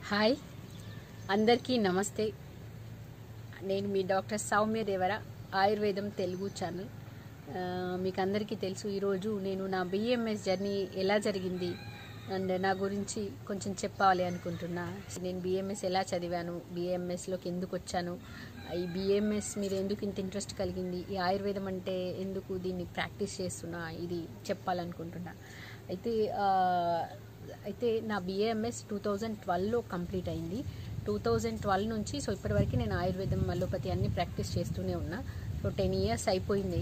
Hi అందరికీ నమస్తే నేను మీ డాక్టర్ సౌమ్య దేవర ఆయుర్వేదం తెలుగు ఛానల్ ఆ, మీకు అందరికీ తెలుసు ఈరోజు నేను నా బిఎంఎస్ జర్నీ ఎలా జరిగింది అండ్ నా గురించి కొంచెం చెప్పాలి అనుకుంటున్నా నేను బిఎంఎస్ ఎలా చదివాను బిఎంఎస్లోకి ఎందుకు వచ్చాను ఈ బిఎంఎస్ మీరు ఎందుకు ఇంత ఇంట్రెస్ట్ కలిగింది ఈ ఆయుర్వేదం అంటే ఎందుకు దీన్ని ప్రాక్టీస్ చేస్తున్నా ఇది చెప్పాలనుకుంటున్నా అయితే ఆ, అయితే నా బిఏఎంఎస్ టూ థౌజండ్ ట్వెల్వ్లో కంప్లీట్ అయింది టూ థౌజండ్ ట్వెల్వ్ నుంచి సో ఇప్పటివరకు నేను ఆయుర్వేదం అలోపతి అన్ని ప్రాక్టీస్ చేస్తూనే ఉన్నా సో టెన్ ఇయర్స్ అయిపోయింది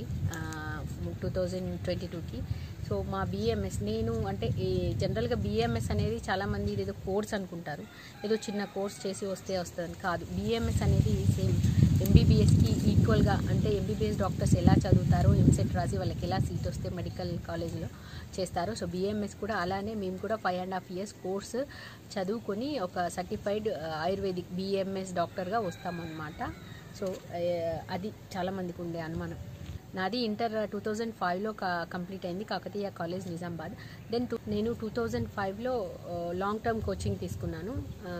టూ థౌజండ్ ట్వంటీ టూకి సో మా బిఏఎంఎస్ నేను అంటే ఈ జనరల్గా బిఏఎంఎస్ అనేది చాలామంది ఇదేదో కోర్స్ అనుకుంటారు ఏదో చిన్న కోర్స్ చేసి వస్తే వస్తుందని కాదు బిఏఎంఎస్ అనేది సేమ్ ఎంబీబీఎస్కి ఈక్వల్గా అంటే ఎంబీబీఎస్ డాక్టర్స్ ఎలా చదువుతారో ఎంసెట్ రాసి వాళ్ళకి ఎలా సీట్ వస్తే మెడికల్ కాలేజ్లో చేస్తారో సో బిఏఎంఎస్ కూడా అలానే మేము కూడా five and half years course చదువుకొని ఒక సర్టిఫైడ్ ఆయుర్వేదిక్ బిఏఎంఎస్ డాక్టర్గా వస్తామన్నమాట సో ఆ, అది చాలామందికి ఉండే అనుమానం నాది ఇంటర్ టూ థౌజండ్ ఫైవ్లో కంప్లీట్ అయింది Kakatiya college Nizamabad then two నేను టూ థౌజండ్ ఫైవ్లో లాంగ్ టర్మ్ కోచింగ్ తీసుకున్నాను ఆ,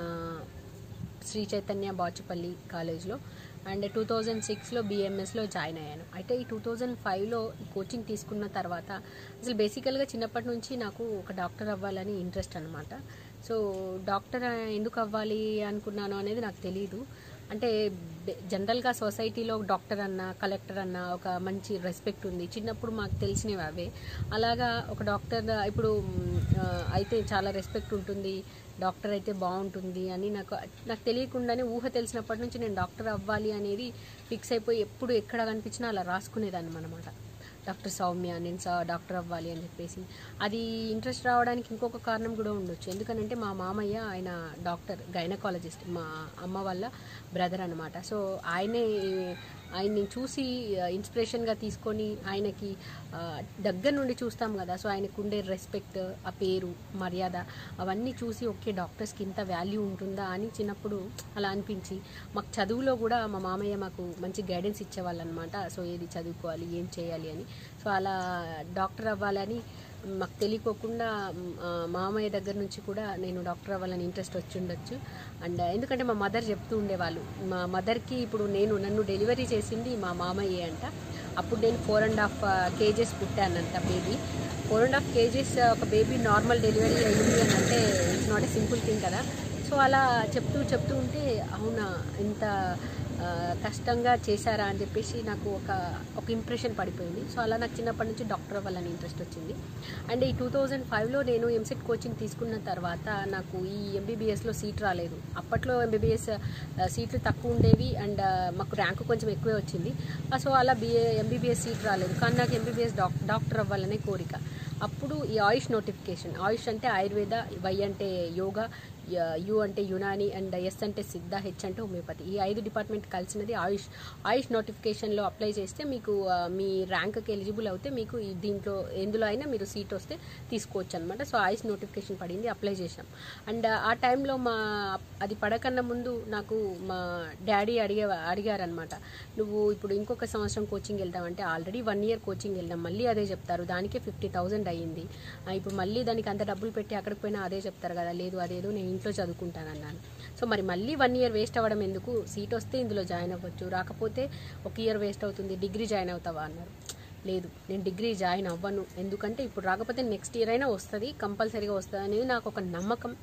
శ్రీ చైతన్య బాచుపల్లి కాలేజ్లో అండ్ టూ థౌజండ్ సిక్స్లో బీఎంఎస్లో జాయిన్ అయ్యాను అయితే ఈ టూ థౌజండ్ ఫైవ్లో ఈ కోచింగ్ తీసుకున్న తర్వాత అసలు బేసికల్గా చిన్నప్పటి నుంచి నాకు ఒక డాక్టర్ అవ్వాలని ఇంట్రెస్ట్ అనమాట సో డాక్టర్ ఎందుకు అవ్వాలి అనుకున్నాను అనేది నాకు తెలియదు అంటే బె- జనరల్గా సొసైటీలో డాక్టర్ అన్న కలెక్టర్ అన్న ఒక మంచి రెస్పెక్ట్ ఉంది చిన్నప్పుడు మాకు తెలిసినవి అవే అలాగా ఒక డాక్టర్ ఇప్పుడు మ్, ఆ, అయితే చాలా రెస్పెక్ట్ ఉంటుంది డాక్టర్ అయితే బాగుంటుంది అని నాకు నాకు తెలియకుండానే ఊహ తెలిసినప్పటి నుంచి నేను డాక్టర్ అవ్వాలి అనేది ఫిక్స్ అయిపోయి ఎప్పుడు ఎక్కడ కనిపించినా అలా రాసుకునేదాన్ని అనమాట డాక్టర్ సౌమ్య నేను సా డాక్టర్ అవ్వాలి అని చెప్పేసి అది ఇంట్రెస్ట్ రావడానికి ఇంకొక కారణం కూడా ఉండొచ్చు ఎందుకనంటే మా మామయ్య ఆయన డాక్టర్ గైనకాలజిస్ట్ మా అమ్మ వాళ్ళ బ్రదర్ అనమాట సో ఆయనే ఆయన్ని చూసి ఇన్స్పిరేషన్గా తీసుకొని ఆయనకి ఆ, దగ్గర నుండి చూస్తాం కదా సో ఆయనకు ఉండే రెస్పెక్ట్ ఆ పేరు మర్యాద అవన్నీ చూసి ఓకే డాక్టర్స్కి ఇంత వాల్యూ ఉంటుందా అని చిన్నప్పుడు అలా అనిపించి మాకు చదువులో కూడా మా మామయ్య మాకు మంచి గైడెన్స్ ఇచ్చేవాళ్ళు అనమాట సో ఏది చదువుకోవాలి ఏం చేయాలి అని సో అలా డాక్టర్ అవ్వాలని మాకు తెలియకోకుండా మ్, ఆ, మామయ్య దగ్గర నుంచి కూడా నేను డాక్టర్ అవ్వాలని ఇంట్రెస్ట్ వచ్చి ఉండొచ్చు అండ్ ఎందుకంటే మా మదర్ చెప్తూ ఉండేవాళ్ళు మా మదర్కి ఇప్పుడు నేను నన్ను డెలివరీ చేసింది మా మామయ్య అంట అప్పుడు నేను ఫోర్ అండ్ హాఫ్ కేజెస్ పుట్టానంట baby four and half KGs ఒక బేబీ నార్మల్ డెలివరీ అయింది అని అంటే it's not a simple thing కదా సో అలా చెప్తూ చెప్తూ ఉంటే అవునా ఇంత ఆ, కష్టంగా చేశారా అని చెప్పేసి నాకు ఒక ఒక ఇంప్రెషన్ పడిపోయింది సో అలా నాకు చిన్నప్పటి నుంచి డాక్టర్ అవ్వాలని ఇంట్రెస్ట్ వచ్చింది అండ్ ఈ టూ థౌజండ్ ఫైవ్లో నేను ఎంసెట్ కోచింగ్ తీసుకున్న తర్వాత నాకు ఈ ఎంబీబీఎస్లో సీట్ రాలేదు అప్పట్లో ఎంబీబీఎస్ సీట్లు తక్కువ ఉండేవి అండ్ మాకు ర్యాంకు కొంచెం ఎక్కువే వచ్చింది ఆ, సో అలా బిఏ ఎంబీబీఎస్ సీట్ రాలేదు కానీ నాకు ఎంబీబీఎస్ డాక్ డాక్టర్ అవ్వాలనే కోరిక అప్పుడు ఈ ఆయుష్ నోటిఫికేషన్ ఆయుష్ అంటే ఆయుర్వేద వై అంటే యోగా య- యు అంటే యునాని అండ్ ఎస్ అంటే సిద్ధ హెచ్ అంటే హోమియోపతి ఈ ఐదు డిపార్ట్మెంట్ కలిసినది ఆయుష్ ఆయుష్ నోటిఫికేషన్లో అప్లై చేస్తే మీకు ఆ, మీ ర్యాంక్కి ఎలిజిబుల్ అవుతే మీకు ఈ దీంట్లో ఎందులో అయినా మీరు సీట్ వస్తే తీసుకోవచ్చు అనమాట సో ఆయుష్ నోటిఫికేషన్ పడింది అప్లై చేసాం అండ్ ఆ టైంలో మా అది పడకన్నా ముందు నాకు మా డాడీ అడిగే అడిగారనమాట నువ్వు ఇప్పుడు ఇంకొక సంవత్సరం కోచింగ్ వెళ్దామంటే ఆల్రెడీ వన్ ఇయర్ కోచింగ్ వెళ్దాం మళ్ళీ అదే చెప్తారు దానికే ఫిఫ్టీ థౌజండ్ అయ్యింది ఆ, ఇప్పుడు మళ్ళీ దానికి అంత డబ్బులు పెట్టి అక్కడికి పోయినా అదే చెప్తారు కదా లేదు అదేదో నేను ఇంట్లో చదువుకుంటానన్నాను సో మరి మళ్ళీ వన్ ఇయర్ వేస్ట్ అవ్వడం ఎందుకు సీట్ వస్తే ఇందులో జాయిన్ అవ్వచ్చు రాకపోతే ఒక ఇయర్ వేస్ట్ అవుతుంది డిగ్రీ జాయిన్ అవుతావా అన్నారు లేదు నేను డిగ్రీ జాయిన్ అవ్వను ఎందుకంటే ఇప్పుడు రాకపోతే నెక్స్ట్ ఇయర్ అయినా వస్తుంది కంపల్సరీగా వస్తుంది అనేది నాకు ఒక నమ్మకం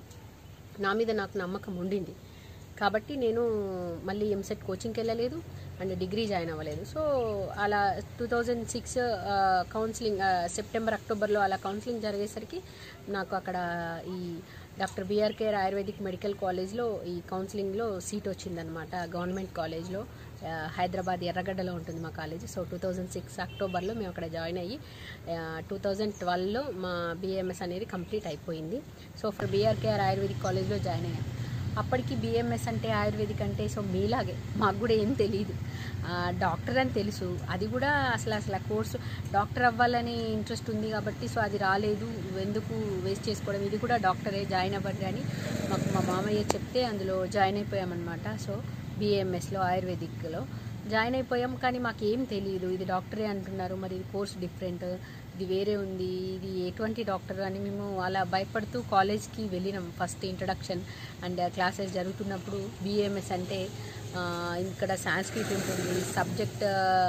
నా మీద నాకు నమ్మకం ఉండింది కాబట్టి నేను మళ్ళీ ఎంసెట్ కోచింగ్కి వెళ్ళలేదు అండ్ డిగ్రీ జాయిన్ అవ్వలేదు సో అలా two thousand six counselling September అక్టోబర్లో అలా కౌన్సిలింగ్ జరిగేసరికి నాకు అక్కడ ఈ డాక్టర్ బిఆర్కేఆర్ ఆయుర్వేదిక్ మెడికల్ కాలేజ్లో ఈ కౌన్సిలింగ్లో సీట్ వచ్చిందనమాట గవర్నమెంట్ కాలేజ్లో ఆ, హైదరాబాద్ ఎర్రగడ్డలో ఉంటుంది మా college so two thousand six అక్టోబర్లో మేము అక్కడ జాయిన్ అయ్యి టూ థౌజండ్ ట్వెల్వ్లో మా బిఎంఎస్ అనేది కంప్లీట్ అయిపోయింది సో ఫర్ బీఆర్కేఆర్ ఆయుర్వేదిక్ కాలేజ్లో జాయిన్ అయ్యాను అప్పటికి బిఎంఎస్ అంటే ఆయుర్వేదిక్ అంటే సో మీలాగే మాకు కూడా ఏం తెలియదు ఆ, డాక్టర్ అని తెలుసు అది కూడా అసలు అసలు ఆ కోర్సు డాక్టర్ అవ్వాలని ఇంట్రెస్ట్ ఉంది కాబట్టి సో అది రాలేదు ఎందుకు వేస్ట్ చేసుకోవడం ఇది కూడా డాక్టరే జాయిన్ అవ్వండి అని మాకు మా మామయ్య చెప్తే అందులో జాయిన్ అయిపోయామన్నమాట సో బిఏఎంఎస్లో ఆయుర్వేదిక్లో జాయిన్ అయిపోయాం కానీ మాకు ఏం తెలియదు ఇది డాక్టరే అంటున్నారు మరి ఇది కోర్స్ డిఫరెంట్ ఇది వేరే ఉంది ఇది ఎటువంటి డాక్టర్ అని మేము అలా భయపడుతూ కాలేజ్కి వెళ్ళినాం ఫస్ట్ ఇంట్రడక్షన్ అండ్ క్లాసెస్ జరుగుతున్నప్పుడు బిఏఎంఎస్ అంటే ఆ, ఇక్కడ సాంస్క్రిట్ ఉంటుంది సబ్జెక్ట్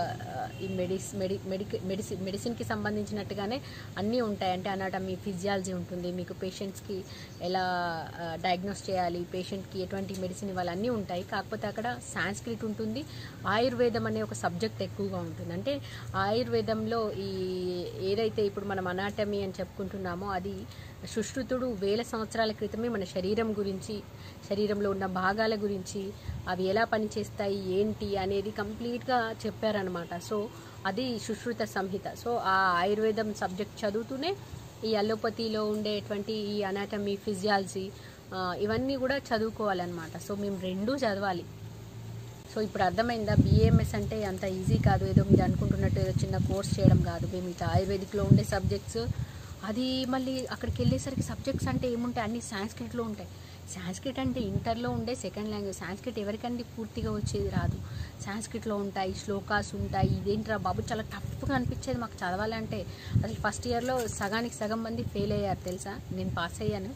ఈ మెడిస్ మెడి మెడిక మెడిసిన్ మెడిసిన్కి సంబంధించినట్టుగానే అన్నీ ఉంటాయి అంటే అనాటమీ ఫిజియాలజీ ఉంటుంది మీకు పేషెంట్స్కి ఎలా డయాగ్నోస్ చేయాలి పేషెంట్కి ఎటువంటి మెడిసిన్ ఇవ్వాలి అన్నీ ఉంటాయి కాకపోతే అక్కడ సాంస్క్రిట్ ఉంటుంది ఆయుర్వేదం అనే ఒక సబ్జెక్ట్ ఎక్కువగా ఉంటుంది అంటే ఆయుర్వేదంలో ఈ ఏదైతే ఇప్పుడు మనం అనాటమీ అని చెప్పుకుంటున్నామో అది సుశ్రుతుడు వేల సంవత్సరాల క్రితమే మన శరీరం గురించి శరీరంలో ఉన్న భాగాల గురించి అవి ఎలా పనిచేస్తాయి ఏంటి అనేది కంప్లీట్గా చెప్పారనమాట సో అది సుశ్రుత సంహిత సో ఆ ఆయుర్వేదం సబ్జెక్ట్ చదువుతూనే ఈ అలోపతిలో ఉండేటువంటి ఈ అనాటమీ ఫిజియాలజీ ఇవన్నీ కూడా చదువుకోవాలన్నమాట సో మేము రెండూ చదవాలి సో ఇప్పుడు అర్థమైందా బిఏఎంఎస్ అంటే అంత ఈజీ కాదు ఏదో మీరు అనుకుంటున్నట్టు ఏదో చిన్న కోర్స్ చేయడం కాదు మేము ఇట్లా ఆయుర్వేదిక్లో ఉండే సబ్జెక్ట్స్ అది మళ్ళీ అక్కడికి వెళ్ళేసరికి సబ్జెక్ట్స్ అంటే ఏముంటాయి అన్ని సాంస్క్రిట్లో ఉంటాయి సాంస్క్రిట్ అంటే ఇంటర్లో ఉండే సెకండ్ లాంగ్వేజ్ సాంస్క్రిట్ ఎవరికండి పూర్తిగా వచ్చేది రాదు సాంస్క్రిట్లో ఉంటాయి శ్లోకాస్ ఉంటాయి ఇదేంట్రా బాబు చాలా టఫ్గా అనిపించేది మాకు చదవాలంటే అసలు ఫస్ట్ ఇయర్లో సగానికి సగం మంది ఫెయిల్ అయ్యారు తెలుసా నేను పాస్ అయ్యాను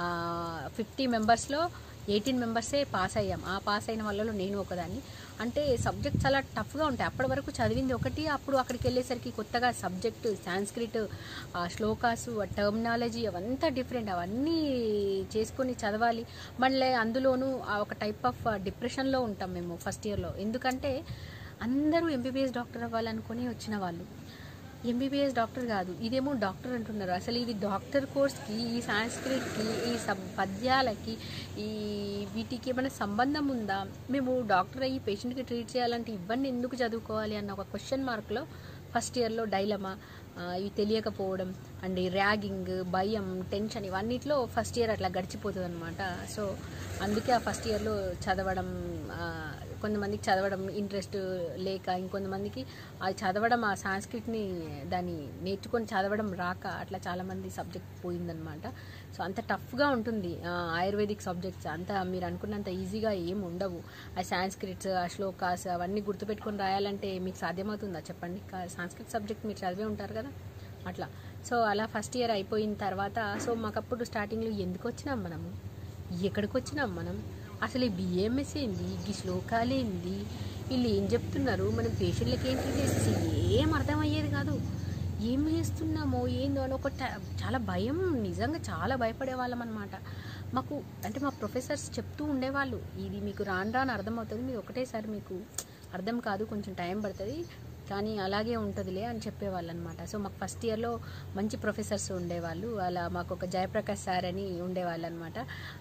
ఫిఫ్టీ మెంబర్స్లో ఎయిటీన్ మెంబర్సే పాస్ అయ్యాం ఆ పాస్ అయిన వాళ్ళలో నేను ఒకదాన్ని అంటే సబ్జెక్ట్ చాలా టఫ్గా ఉంటాయి అప్పటి వరకు చదివింది ఒకటి అప్పుడు అక్కడికి వెళ్ళేసరికి కొత్తగా సబ్జెక్టు సాంస్క్రిట్ ఆ శ్లోకాసు ఆ టర్మినాలజీ అవంతా డిఫరెంట్ అవన్నీ చేసుకొని చదవాలి మళ్ళీ అందులోనూ ఆ ఒక టైప్ ఆఫ్ డిప్రెషన్లో ఉంటాం మేము ఫస్ట్ ఇయర్లో ఎందుకంటే అందరూ ఎంబీబీఎస్ డాక్టర్ అవ్వాలనుకొని వచ్చిన వాళ్ళు ఎంబీబీఎస్ డాక్టర్ కాదు ఇదేమో డాక్టర్ అంటున్నారు అసలు ఇది డాక్టర్ కోర్స్కి ఈ సాంస్క్రిట్కి ఈ సబ్ పద్యాలకి ఈ వీటికి ఏమైనా సంబంధం ఉందా మేము డాక్టర్ అయ్యి పేషెంట్కి ట్రీట్ చేయాలంటే ఇవన్నీ ఎందుకు చదువుకోవాలి అన్న ఒక క్వశ్చన్ మార్క్లో ఫస్ట్ ఇయర్లో డైలమా ఆ, ఇవి తెలియకపోవడం అండ్ ఈ ర్యాగింగ్ భయం టెన్షన్ ఇవన్నిట్లో ఫస్ట్ ఇయర్ అట్లా గడిచిపోతుంది అనమాట సో అందుకే ఆ ఫస్ట్ ఇయర్లో చదవడం ఆ, కొంతమందికి చదవడం ఇంట్రెస్ట్ లేక ఇంకొంతమందికి అది చదవడం ఆ సాంస్క్రిట్ని దాన్ని నేర్చుకొని చదవడం రాక అట్లా చాలామంది సబ్జెక్ట్ పోయిందనమాట సో అంత టఫ్గా ఉంటుంది ఆ, ఆయుర్వేదిక్ సబ్జెక్ట్స్ అంత మీరు అనుకున్నంత ఈజీగా ఏం ఉండవు ఆ సాంస్క్రిట్స్ ఆ శ్లోకాస్ అవన్నీ గుర్తుపెట్టుకొని రాయాలంటే మీకు సాధ్యమవుతుందా చెప్పండి కా- సాంస్క్రిట్ సబ్జెక్ట్ మీరు చదివే ఉంటారు కదా అట్లా సో అలా ఫస్ట్ ఇయర్ అయిపోయిన తర్వాత సో మాకప్పుడు స్టార్టింగ్లో ఎందుకు వచ్చినాం మనము ఎక్కడికి వచ్చినాం మనం అసలు ఈ బిఏఎంఎస్ ఏంది ఈ శ్లోకాలు ఏంది వీళ్ళు ఏం చెప్తున్నారు మనం పేషెంట్లకి ఏంటి చేసి ఏం అర్థమయ్యేది కాదు ఏం చేస్తున్నామో ఏందో అని ఒక ట- చాలా భయం నిజంగా చాలా భయపడే వాళ్ళం అనమాట మాకు అంటే మా ప్రొఫెసర్స్ చెప్తూ ఉండేవాళ్ళు ఇది మీకు రాను రాను అర్థమవుతుంది మీరు ఒకటేసారి మీకు అర్థం కాదు కొంచెం టైం పడుతుంది కానీ అలాగే ఉంటుందిలే అని చెప్పేవాళ్ళు అనమాట సో మాకు ఫస్ట్ ఇయర్లో మంచి ప్రొఫెసర్స్ ఉండేవాళ్ళు అలా మాకు ఒక జయప్రకాష్ సార్ అని ఉండేవాళ్ళు అనమాట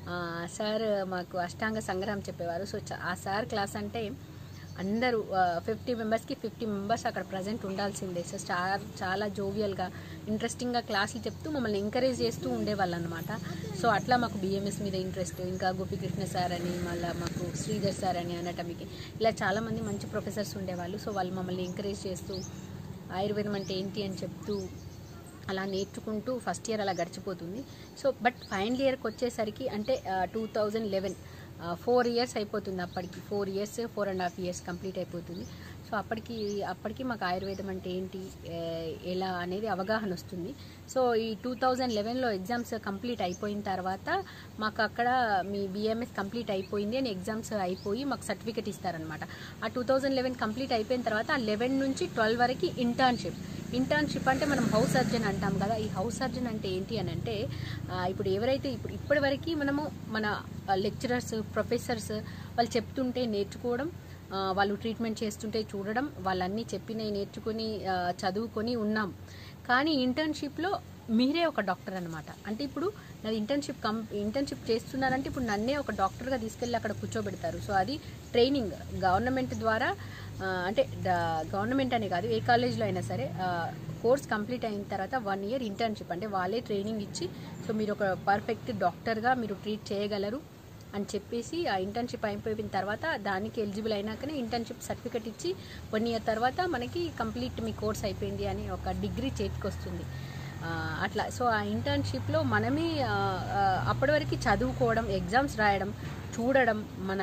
సార్ మాకు అష్టాంగ సంగ్రహం చెప్పేవారు సో చ- ఆ సార్ క్లాస్ అంటే అందరూ ఫిఫ్టీ మెంబర్స్కి ఫిఫ్టీ మెంబర్స్ అక్కడ ప్రజెంట్ ఉండాల్సిందే సో స్టార్ చాలా జోవియల్గా ఇంట్రెస్టింగ్గా క్లాసులు చెప్తూ మమ్మల్ని ఎంకరేజ్ చేస్తూ ఉండేవాళ్ళు అనమాట సో అట్లా మాకు బిఎంఎస్ మీద ఇంట్రెస్ట్ ఇంకా గోపికృష్ణ సార్ అని మళ్ళీ మాకు శ్రీధర్ సార్ అని అనటమికి ఇలా చాలామంది మంచి ప్రొఫెసర్స్ ఉండేవాళ్ళు సో వాళ్ళు మమ్మల్ని ఎంకరేజ్ చేస్తూ ఆయుర్వేదం అంటే ఏంటి అని చెప్తూ అలా నేర్చుకుంటూ ఫస్ట్ ఇయర్ అలా గడిచిపోతుంది సో బట్ ఫైనల్ ఇయర్కి వచ్చేసరికి అంటే two thousand eleven four years అయిపోతుంది అప్పటికి four years four and half years complete అయిపోతుంది సో అప్పటికి అప్పటికి మాకు ఆయుర్వేదం అంటే ఏంటి ఏ, ఎలా అనేది అవగాహన వస్తుంది సో ఈ టూ థౌజండ్ లెవెన్లో ఎగ్జామ్స్ కంప్లీట్ అయిపోయిన తర్వాత మాకు అక్కడ మీ బిఎంఎస్ కంప్లీట్ అయిపోయింది అని ఎగ్జామ్స్ అయిపోయి మాకు సర్టిఫికెట్ ఇస్తారనమాట ఆ టూ థౌజండ్ లెవెన్ కంప్లీట్ అయిపోయిన తర్వాత ఆ లెవెన్ నుంచి ట్వెల్వ్ వరకు ఇంటర్న్షిప్ ఇంటర్న్షిప్ అంటే మనం హౌస్ సర్జన్ అంటాం కదా ఈ హౌస్ సర్జన్ అంటే ఏంటి అని అంటే ఆ, ఇప్పుడు ఎవరైతే ఇప్పుడు ఇప్పటి వరకు మనము మన లెక్చరర్స్ ప్రొఫెసర్స్ వాళ్ళు చెప్తుంటే నేర్చుకోవడం ఆ, వాళ్ళు ట్రీట్మెంట్ చేస్తుంటే చూడడం వాళ్ళన్నీ చెప్పినవి నేర్చుకుని ఆ, చదువుకొని ఉన్నాం కానీ ఇంటర్న్షిప్లో మీరే ఒక డాక్టర్ అనమాట అంటే ఇప్పుడు నాది ఇంటర్న్షిప్ కం ఇంటర్న్షిప్ చేస్తున్నారంటే ఇప్పుడు నన్నే ఒక డాక్టర్గా తీసుకెళ్ళి అక్కడ కూర్చోబెడతారు సో అది ట్రైనింగ్ గవర్నమెంట్ ద్వారా ఆ, అంటే గవర్నమెంట్ అనే కాదు ఏ కాలేజ్లో అయినా సరే కోర్స్ కంప్లీట్ అయిన తర్వాత వన్ ఇయర్ ఇంటర్న్షిప్ అంటే వాళ్ళే ట్రైనింగ్ ఇచ్చి సో మీరు ఒక పర్ఫెక్ట్ డాక్టర్గా మీరు ట్రీట్ చేయగలరు అని చెప్పేసి ఆ ఇంటర్న్షిప్ అయిపోయిన తర్వాత దానికి ఎలిజిబుల్ అయినాకనే ఇంటర్న్షిప్ సర్టిఫికెట్ ఇచ్చి వన్ ఇయర్ తర్వాత మనకి కంప్లీట్ మీ కోర్స్ అయిపోయింది అని ఒక డిగ్రీ చేతికి వస్తుంది ఆ, అట్లా సో ఆ ఇంటర్న్షిప్లో మనమే ఆ, ఆ, అప్పటి వరకు చదువుకోవడం ఎగ్జామ్స్ రాయడం చూడడం మన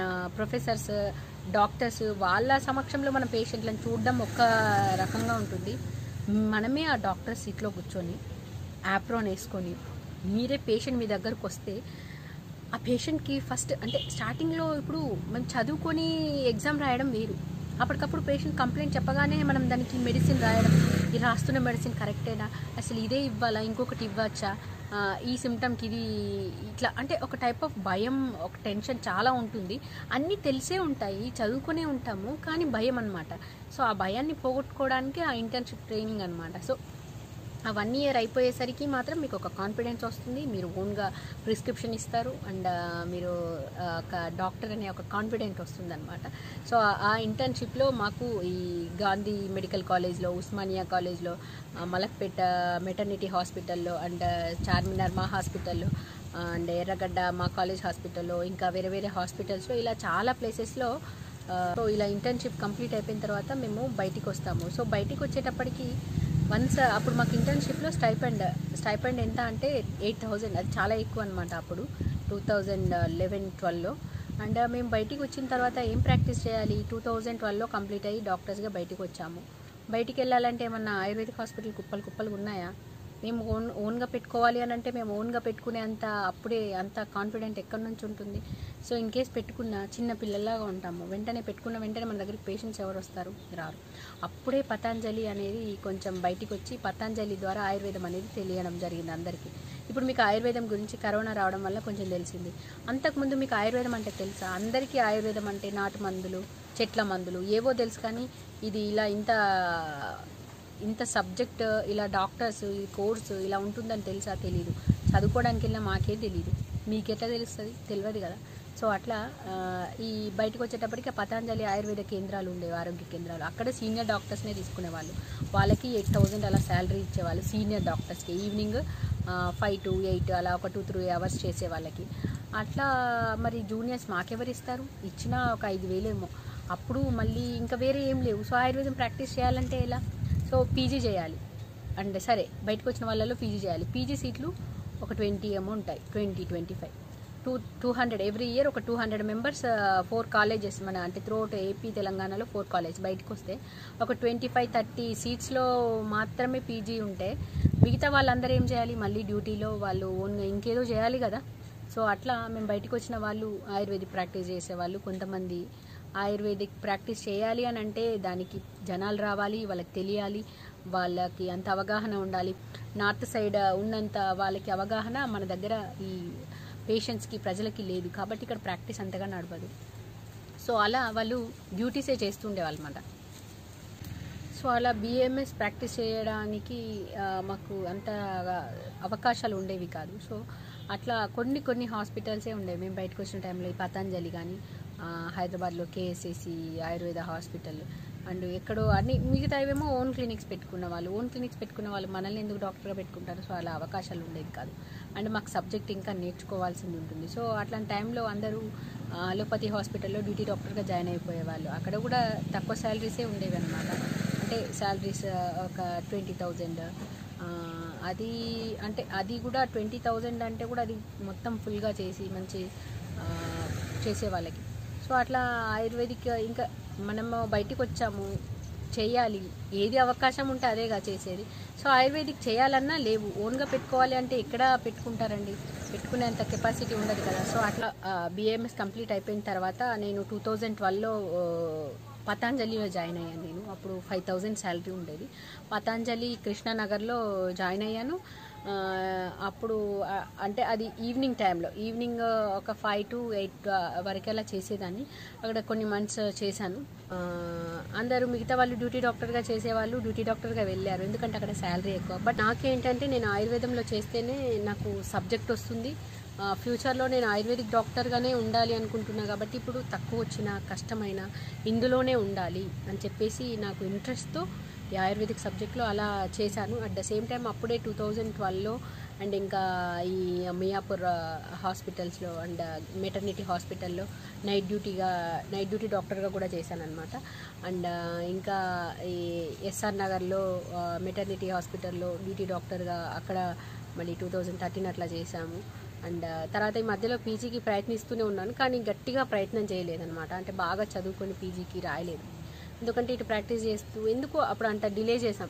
ప్రొఫెసర్స్ డాక్టర్స్ వాళ్ళ సమక్షంలో మన పేషెంట్లను చూడడం ఒక రకంగా ఉంటుంది మనమే ఆ డాక్టర్ సీట్లో కూర్చొని యాప్రోన్ వేసుకొని మీరే పేషెంట్ మీ దగ్గరకు వస్తే ఆ పేషెంట్కి ఫస్ట్ అంటే స్టార్టింగ్లో ఇప్పుడు మనం చదువుకొని ఎగ్జామ్ రాయడం వేరు అప్పటికప్పుడు పేషెంట్ కంప్లైంట్ చెప్పగానే మనం దానికి మెడిసిన్ రాయడం ఈ రాస్తున్న మెడిసిన్ కరెక్టేనా అసలు ఇదే ఇవ్వాలా ఇంకొకటి ఇవ్వచ్చా ఆ, ఈ సిమ్టమ్కి ఇది ఇట్లా అంటే ఒక టైప్ ఆఫ్ భయం ఒక టెన్షన్ చాలా ఉంటుంది అన్నీ తెలిసే ఉంటాయి చదువుకునే ఉంటాము కానీ భయం అనమాట సో ఆ భయాన్ని పోగొట్టుకోవడానికి ఆ ఇంటర్న్షిప్ ట్రైనింగ్ అనమాట సో ఆ వన్ ఇయర్ అయిపోయేసరికి మాత్రం మీకు ఒక కాన్ఫిడెన్స్ వస్తుంది మీరు ఓన్గా ప్రిస్క్రిప్షన్ ఇస్తారు అండ్ మీరు ఆ, ఒక డాక్టర్ అనే ఒక కాన్ఫిడెంట్ వస్తుంది అనమాట సో ఆ- ఆ ఇంటర్న్షిప్లో మాకు ఈ గాంధీ మెడికల్ కాలేజ్లో ఉస్మానియా కాలేజ్లో ఆ, మలక్పేట మెటర్నిటీ హాస్పిటల్లో అండ్ చార్మినార్ మా హాస్పిటల్లో అండ్ ఎర్రగడ్డ మా కాలేజ్ హాస్పిటల్లో ఇంకా వేరే వేరే హాస్పిటల్స్లో ఇలా చాలా ప్లేసెస్లో సో ఇలా ఇంటర్న్షిప్ కంప్లీట్ అయిపోయిన తర్వాత మేము బయటికి వస్తాము సో బయటికి వచ్చేటప్పటికి వన్స్ అప్పుడు మాకు ఇంటర్న్షిప్లో స్టైపెండ్ స్టైపెండ్ ఎంత అంటే ఎయిట్ థౌజండ్ అది చాలా ఎక్కువ అనమాట అప్పుడు టూ థౌజండ్ లెవెన్ ట్వెల్వ్లో అండ్ మేము బయటికి వచ్చిన తర్వాత ఏం ప్రాక్టీస్ చేయాలి టూ థౌజండ్ ట్వెల్వ్లో కంప్లీట్ అయ్యి డాక్టర్స్గా బయటికి వచ్చాము బయటికి వెళ్ళాలంటే ఏమన్నా ఆయుర్వేదిక్ హాస్పిటల్ కుప్పలు కుప్పలు ఉన్నాయా మేము ఓన్ ఓన్గా పెట్టుకోవాలి అని అంటే మేము ఓన్గా పెట్టుకునే అంత అప్పుడే అంత కాన్ఫిడెంట్ ఎక్కడి నుంచి ఉంటుంది సో ఇన్ కేస్ పెట్టుకున్న చిన్న పిల్లల్లాగా ఉంటాము వెంటనే పెట్టుకున్న వెంటనే మన దగ్గరికి పేషెంట్స్ ఎవరు వస్తారు రారు అప్పుడే పతాంజలి అనేది కొంచెం బయటికి వచ్చి పతాంజలి ద్వారా ఆయుర్వేదం అనేది తెలియడం జరిగింది అందరికీ ఇప్పుడు మీకు ఆయుర్వేదం గురించి కరోనా రావడం వల్ల కొంచెం తెలిసింది అంతకుముందు మీకు ఆయుర్వేదం అంటే తెలుసా అందరికీ ఆయుర్వేదం అంటే నాటు మందులు చెట్ల మందులు ఏవో తెలుసు కానీ ఇది ఇలా ఇంత ఇంత సబ్జెక్ట్ ఇలా డాక్టర్స్ ఈ కోర్సు ఇలా ఉంటుందని తెలుసా తెలీదు చదువుకోవడానికి వెళ్ళినా మాకే తెలియదు మీకెట్లా తెలుస్తుంది తెలియదు కదా సో అట్లా ఆ, ఈ బయటకు వచ్చేటప్పటికి ఆ పతాంజలి ఆయుర్వేద కేంద్రాలు ఉండేవి ఆరోగ్య కేంద్రాలు అక్కడ సీనియర్ డాక్టర్స్నే తీసుకునేవాళ్ళు వాళ్ళకి ఎయిట్ థౌజండ్ అలా శాలరీ ఇచ్చేవాళ్ళు సీనియర్ డాక్టర్స్కి ఈవినింగ్ ఫైవ్ టు ఎయిట్ అలా ఒక టూ త్రీ అవర్స్ చేసే వాళ్ళకి అట్లా మరి జూనియర్స్ మాకెవరు ఇస్తారు ఇచ్చినా ఒక ఐదు వేలేమో అప్పుడు మళ్ళీ ఇంకా వేరే ఏం లేవు సో ఆయుర్వేదం ప్రాక్టీస్ చేయాలంటే ఎలా సో పీజీ చేయాలి అండ్ సరే బయటకు వచ్చిన వాళ్ళలో పీజీ చేయాలి పీజీ సీట్లు ఒక ట్వంటీ ఏమో ఉంటాయి twenty twenty five two two hundred every year ఒక two hundred members four colleges మన అంటే త్రూఅవుట్ ఏపీ తెలంగాణలో ఫోర్ కాలేజ్ బయటకు వస్తే ఒక ట్వంటీ ఫైవ్ థర్టీ సీట్స్లో మాత్రమే పీజీ ఉంటే మిగతా వాళ్ళందరూ ఏం చేయాలి మళ్ళీ డ్యూటీలో వాళ్ళు ఓన్గా ఇంకేదో చేయాలి కదా సో అట్లా మేము బయటకు వచ్చిన వాళ్ళు ఆయుర్వేదిక్ ప్రాక్టీస్ చేసేవాళ్ళు కొంతమంది ఆయుర్వేదిక్ ప్రాక్టీస్ చేయాలి అని అంటే దానికి జనాలు రావాలి వాళ్ళకి తెలియాలి వాళ్ళకి అంత అవగాహన ఉండాలి నార్త్ సైడ్ ఉన్నంత వాళ్ళకి అవగాహన మన దగ్గర ఈ పేషెంట్స్కి ప్రజలకి లేదు కాబట్టి ఇక్కడ ప్రాక్టీస్ అంతగా నడవదు సో అలా వాళ్ళు డ్యూటీసే చేస్తుండేవాళ్ళు అన్నమాట సో అలా బిఎంఎస్ ప్రాక్టీస్ చేయడానికి ఆ, మాకు అంత అవకాశాలు ఉండేవి కాదు సో అట్లా కొన్ని కొన్ని హాస్పిటల్సే ఉండేవి మేము బయటకు వచ్చిన టైంలో ఈ పతంజలి కానీ హైదరాబాద్లో కేఎస్ఏసి ఆయుర్వేద హాస్పిటల్ అండ్ ఎక్కడో అన్ని మిగతా ఏమో ఓన్ క్లినిక్స్ పెట్టుకున్న వాళ్ళు ఓన్ క్లినిక్స్ పెట్టుకున్న వాళ్ళు మనల్ని ఎందుకు డాక్టర్గా పెట్టుకుంటారు సో అలా అవకాశాలు ఉండేవి కాదు అండ్ మాకు సబ్జెక్ట్ ఇంకా నేర్చుకోవాల్సింది ఉంటుంది సో అట్లాంటి టైంలో అందరూ ఆ, అలోపతి హాస్పిటల్లో డ్యూటీ డాక్టర్గా జాయిన్ అయిపోయేవాళ్ళు అక్కడ కూడా తక్కువ శాలరీసే ఉండేవి అనమాట అంటే శాలరీస్ ఒక ట్వంటీ థౌజండ్ అది అంటే అది కూడా ట్వంటీ థౌజండ్ అంటే కూడా అది మొత్తం ఫుల్గా చేసి మంచి ఆ, చేసే వాళ్ళకి సో అట్లా ఆయుర్వేదిక్ ఇంకా మనము బయటికి వచ్చాము చేయాలి ఏది అవకాశం ఉంటే అదేగా చేసేది సో ఆయుర్వేదిక్ చేయాలన్నా లేవు ఓన్గా పెట్టుకోవాలి అంటే ఎక్కడ పెట్టుకుంటారండి పెట్టుకునేంత కెపాసిటీ ఉండదు కదా సో అట్లా బిఏఎంఎస్ కంప్లీట్ అయిపోయిన తర్వాత నేను టూ థౌజండ్ ట్వెల్వ్లో పతాంజలిలో జాయిన్ అయ్యాను నేను అప్పుడు ఫైవ్ థౌజండ్ శాలరీ ఉండేది పతాంజలి కృష్ణానగర్లో జాయిన్ అయ్యాను ఆ, అప్పుడు ఆ, అంటే అది ఈవినింగ్ టైంలో ఈవినింగ్ ఒక ఫైవ్ టు ఎయిట్ వరకెలా చేసేదాన్ని అక్కడ కొన్ని మంత్స్ చేశాను ఆ, అందరూ మిగతా వాళ్ళు డ్యూటీ డాక్టర్గా చేసేవాళ్ళు డ్యూటీ డాక్టర్గా వెళ్ళారు ఎందుకంటే అక్కడ శాలరీ ఎక్కువ బట్ నాకేంటంటే నేను ఆయుర్వేదంలో చేస్తేనే నాకు సబ్జెక్ట్ వస్తుంది ఆ, ఫ్యూచర్లో నేను ఆయుర్వేదిక్ డాక్టర్గానే ఉండాలి అనుకుంటున్నా కాబట్టి ఇప్పుడు తక్కువ వచ్చిన కష్టమైన ఇందులోనే ఉండాలి అని చెప్పేసి నాకు ఇంట్రెస్ట్తో ఈ ఆయుర్వేదిక్ సబ్జెక్ట్లో అలా చేశాను అట్ ద సేమ్ టైం అప్పుడే టూ థౌజండ్ ట్వెల్వ్లో అండ్ ఇంకా ఈ మియాపూర్ హాస్పిటల్స్లో అండ్ మెటర్నిటీ హాస్పిటల్లో నైట్ డ్యూటీగా నైట్ డ్యూటీ డాక్టర్గా కూడా చేశాను అనమాట అండ్ ఇంకా ఈ ఎస్ఆర్ నగర్లో మెటర్నిటీ హాస్పిటల్లో డ్యూటీ డాక్టర్గా అక్కడ మళ్ళీ టూ థౌజండ్ థర్టీన్ అట్లా చేశాము అండ్ తర్వాత ఈ మధ్యలో పీజీకి ప్రయత్నిస్తూనే ఉన్నాను కానీ గట్టిగా ప్రయత్నం చేయలేదన్నమాట అంటే బాగా చదువుకొని పీజీకి రాయలేదు ఎందుకంటే ఇటు ప్రాక్టీస్ చేస్తూ ఎందుకు అప్పుడు అంత డిలే చేసాం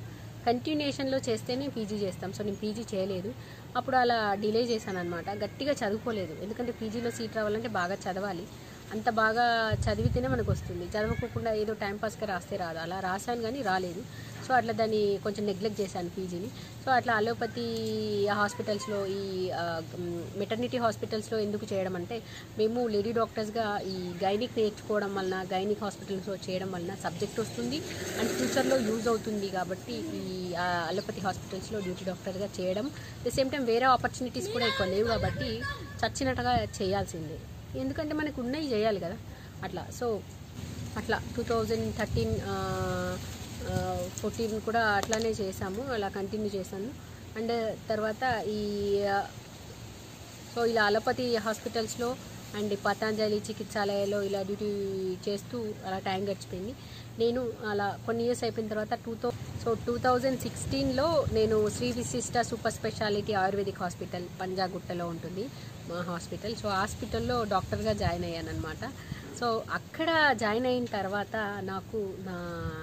కంటిన్యూషన్లో చేస్తేనే పీజీ చేస్తాం సో నేను పీజీ చేయలేదు అప్పుడు అలా డిలే చేశాను అనమాట గట్టిగా చదువుకోలేదు ఎందుకంటే పీజీలో సీట్ రావాలంటే బాగా చదవాలి అంత బాగా చదివితేనే మనకు వస్తుంది చదవకోకుండా ఏదో టైంపాస్గా రాస్తే రాదు అలా రాశాను కానీ రాలేదు సో అట్లా దాన్ని కొంచెం నెగ్లెక్ట్ చేశాను పీజీని సో అట్లా అలోపతి హాస్పిటల్స్లో ఈ మెటర్నిటీ హాస్పిటల్స్లో ఎందుకు చేయడం అంటే మేము లేడీ డాక్టర్స్గా ఈ గైనిక్ నేర్చుకోవడం వలన గైనిక్ హాస్పిటల్స్లో చేయడం వలన సబ్జెక్ట్ వస్తుంది అండ్ ఫ్యూచర్లో యూజ్ అవుతుంది కాబట్టి ఈ ఆ, అలోపతి హాస్పిటల్స్లో డ్యూటీ డాక్టర్గా చేయడం ద సేమ్ టైం వేరే ఆపర్చునిటీస్ కూడా ఎక్కువ లేవు కాబట్టి చచ్చినట్టుగా చేయాల్సిందే ఎందుకంటే మనకు ఉన్నవి చేయాలి కదా అట్లా సో అట్లా టూ థౌజండ్ థర్టీన్ ఫోర్టీన్ కూడా అట్లానే చేశాము అలా కంటిన్యూ చేశాను అండ్ తర్వాత ఈ ఆ, సో ఇలా అలోపతి హాస్పిటల్స్లో అండ్ పతాంజలి చికిత్సాలయాలో ఇలా డ్యూటీ చేస్తూ అలా టైం గడిచిపోయింది నేను అలా కొన్ని ఇయర్స్ అయిపోయిన తర్వాత two thou so two thousand సిక్స్టీన్లో నేను Shri Vishishta super speciality ayurvedic hospital పంజాగుట్టలో ఉంటుంది మా హాస్పిటల్ సో హాస్పిటల్లో డాక్టర్గా జాయిన్ అయ్యాను అనమాట సో అక్కడ జాయిన్ అయిన తర్వాత నాకు నా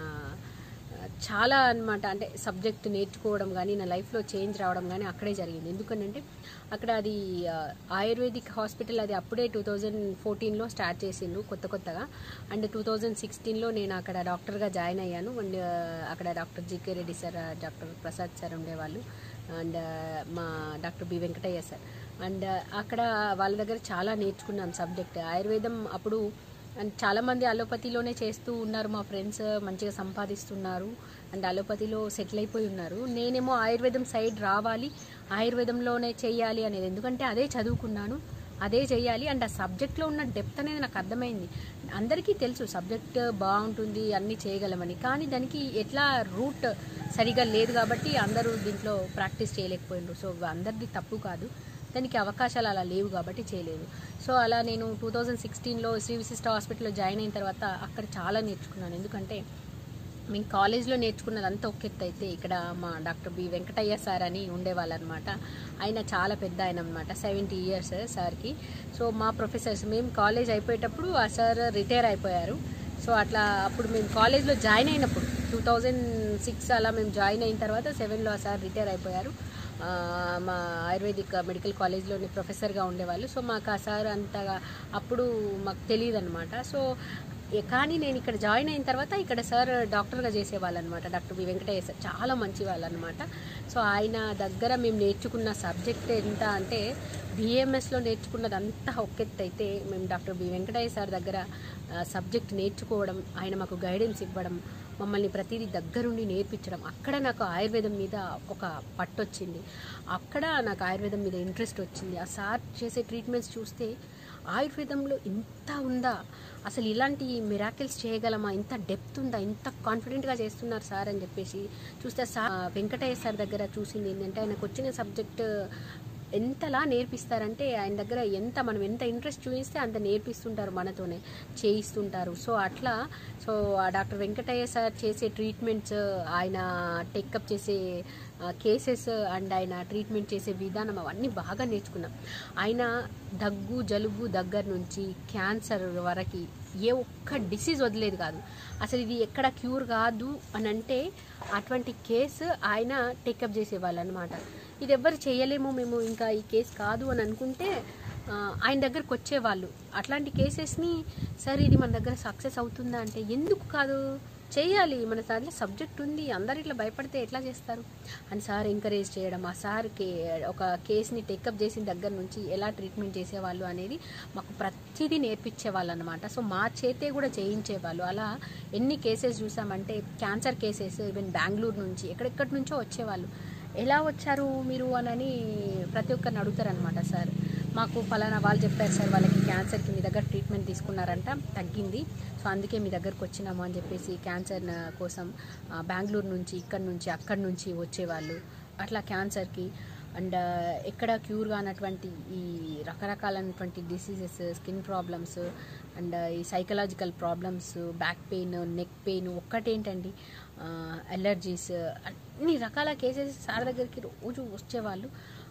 చాలా అన్నమాట అంటే సబ్జెక్ట్ నేర్చుకోవడం కానీ నా లైఫ్లో చేంజ్ రావడం కానీ అక్కడే జరిగింది ఎందుకంటే అక్కడ అది ఆ, ఆయుర్వేదిక్ హాస్పిటల్ అది అప్పుడే టూ థౌజండ్ ఫోర్టీన్లో స్టార్ట్ చేసిండ్రు కొత్త కొత్తగా అండ్ టూ థౌజండ్ సిక్స్టీన్లో నేను అక్కడ డాక్టర్గా జాయిన్ అయ్యాను అండ్ ఆ, అక్కడ doctor GK Reddy sir doctor Prasad sir ఉండేవాళ్ళు అండ్ మా doctor B Venkataiah sir and అక్కడ వాళ్ళ దగ్గర చాలా నేర్చుకున్నాను సబ్జెక్ట్ ఆయుర్వేదం అప్పుడు అండ్ చాలామంది అలోపతిలోనే చేస్తూ ఉన్నారు మా ఫ్రెండ్స్ మంచిగా సంపాదిస్తున్నారు అండ్ అలోపతిలో సెటిల్ అయిపోయి ఉన్నారు నేనేమో ఆయుర్వేదం సైడ్ రావాలి ఆయుర్వేదంలోనే చేయాలి అనేది ఎందుకంటే అదే చదువుకున్నాను అదే చేయాలి అండ్ ఆ సబ్జెక్ట్లో ఉన్న డెప్త్ అనేది నాకు అర్థమైంది అందరికీ తెలుసు సబ్జెక్ట్ బాగుంటుంది అన్నీ చేయగలమని కానీ దానికి ఎట్లా రూట్ సరిగా లేదు కాబట్టి అందరూ దీంట్లో ప్రాక్టీస్ చేయలేకపోయినారు సో అందరిది తప్పు కాదు దానికి అవకాశాలు అలా లేవు కాబట్టి చేయలేదు సో అలా నేను టూ థౌజండ్ సిక్స్టీన్లో శ్రీ విశిష్ట హాస్పిటల్లో జాయిన్ అయిన తర్వాత అక్కడ చాలా నేర్చుకున్నాను ఎందుకంటే మేము కాలేజ్లో నేర్చుకున్నది అంతా ఒక ఎత్తు అయితే ఇక్కడ మా డాక్టర్ బి వెంకటయ్య సార్ అని ఉండేవాళ్ళు అనమాట ఆయన చాలా పెద్ద ఆయన అనమాట సెవెంటీ ఇయర్స్ సార్కి సో మా ప్రొఫెసర్స్ మేము కాలేజ్ అయిపోయేటప్పుడు ఆ సార్ రిటైర్ అయిపోయారు సో అట్లా అప్పుడు మేము కాలేజ్లో జాయిన్ అయినప్పుడు టూ థౌజండ్ సిక్స్ అలా మేము జాయిన్ అయిన తర్వాత సెవెన్లో ఆ సార్ రిటైర్ అయిపోయారు ఆ, మా ఆయుర్వేదిక్ మెడికల్ కాలేజ్లోని ప్రొఫెసర్గా ఉండేవాళ్ళు సో మాకు ఆ సార్ అంతగా అప్పుడు మాకు తెలియదు అనమాట సో ఏ- కానీ నేను ఇక్కడ జాయిన్ అయిన తర్వాత ఇక్కడ సార్ డాక్టర్గా చేసేవాళ్ళు అనమాట డాక్టర్ బి వెంకటయ్య సార్ చాలా మంచి వాళ్ళు అనమాట సో ఆయన దగ్గర మేము నేర్చుకున్న సబ్జెక్ట్ ఎంత అంటే బిఎంఎస్లో నేర్చుకున్నది అంతా ఒకెత్తు అయితే మేము డాక్టర్ బి వెంకటయ్య సార్ దగ్గర సబ్జెక్ట్ నేర్చుకోవడం ఆయన మాకు గైడెన్స్ ఇవ్వడం మమ్మల్ని ప్రతిదీ దగ్గరుండి నేర్పించడం అక్కడ నాకు ఆయుర్వేదం మీద ఒక పట్టు వచ్చింది అక్కడ నాకు ఆయుర్వేదం మీద ఇంట్రెస్ట్ వచ్చింది ఆ సార్ చేసే ట్రీట్మెంట్స్ చూస్తే ఆయుర్వేదంలో ఇంత ఉందా అసలు ఇలాంటి మిరాకిల్స్ చేయగలమా ఇంత డెప్త్ ఉందా ఇంత కాన్ఫిడెంట్గా చేస్తున్నారు సార్ అని చెప్పేసి చూస్తే సార్ వెంకటయ్య సార్ దగ్గర చూసింది ఏంటంటే ఆయనకు వచ్చిన సబ్జెక్ట్ ఎంతలా నేర్పిస్తారంటే ఆయన దగ్గర ఎంత మనం ఎంత ఇంట్రెస్ట్ చూపిస్తే అంత నేర్పిస్తుంటారు మనతోనే చేయిస్తుంటారు సో అట్లా సో ఆ డాక్టర్ వెంకటయ్య సార్ చేసే ట్రీట్మెంట్స్ ఆయన టేకప్ చేసే కేసెస్ అండ్ ఆయన ట్రీట్మెంట్ చేసే విధానం అవన్నీ బాగా నేర్చుకున్నాం ఆయన దగ్గు జలుబు దగ్గర నుంచి క్యాన్సర్ వరకు ఏ ఒక్క డిసీజ్ వదిలేదు కాదు అసలు ఇది ఎక్కడ క్యూర్ కాదు అని అంటే అటువంటి కేసు ఆయన టేకప్ చేసేవాళ్ళు అనమాట ఇది ఎవ్వరు చేయలేము మేము ఇంకా ఈ కేసు కాదు అని అనుకుంటే ఆ, ఆయన దగ్గరకు వచ్చేవాళ్ళు అట్లాంటి కేసెస్ని సార్ ఇది మన దగ్గర సక్సెస్ అవుతుందా అంటే ఎందుకు కాదు చేయాలి మన దాంట్లో సబ్జెక్ట్ ఉంది అందరు ఇట్లా భయపడితే ఎట్లా చేస్తారు అని సార్ ఎంకరేజ్ చేయడం ఆ సార్కి ఒక కేసుని టేకప్ చేసిన దగ్గర నుంచి ఎలా ట్రీట్మెంట్ చేసేవాళ్ళు అనేది మాకు ప్రతిదీ నేర్పించేవాళ్ళు అనమాట సో మా చేతే కూడా చేయించేవాళ్ళు అలా ఎన్ని కేసెస్ చూసామంటే క్యాన్సర్ కేసెస్ ఈవెన్ బెంగళూరు నుంచి ఎక్కడెక్కడి నుంచో వచ్చేవాళ్ళు ఎలా వచ్చారు మీరు అని ప్రతి ఒక్కరిని అడుగుతారనమాట సార్ మాకు ఫలానా వాళ్ళు చెప్పారు సార్ వాళ్ళకి క్యాన్సర్కి మీ దగ్గర ట్రీట్మెంట్ తీసుకున్నారంట తగ్గింది సో అందుకే మీ దగ్గరకు వచ్చినాము అని చెప్పేసి క్యాన్సర్ న- కోసం ఆ, బెంగళూరు నుంచి ఇక్కడ నుంచి అక్కడి నుంచి వచ్చేవాళ్ళు అట్లా క్యాన్సర్కి అండ్ ఎక్కడ క్యూర్ కానటువంటి ఈ రకరకాలైనటువంటి డిసీజెస్ స్కిన్ ప్రాబ్లమ్స్ అండ్ ఈ psychological problems back pain neck pain ఒక్కటేంటండి అలర్జీస్ అన్ని రకాల కేసెస్ సార్ దగ్గరికి రోజు వచ్చేవాళ్ళు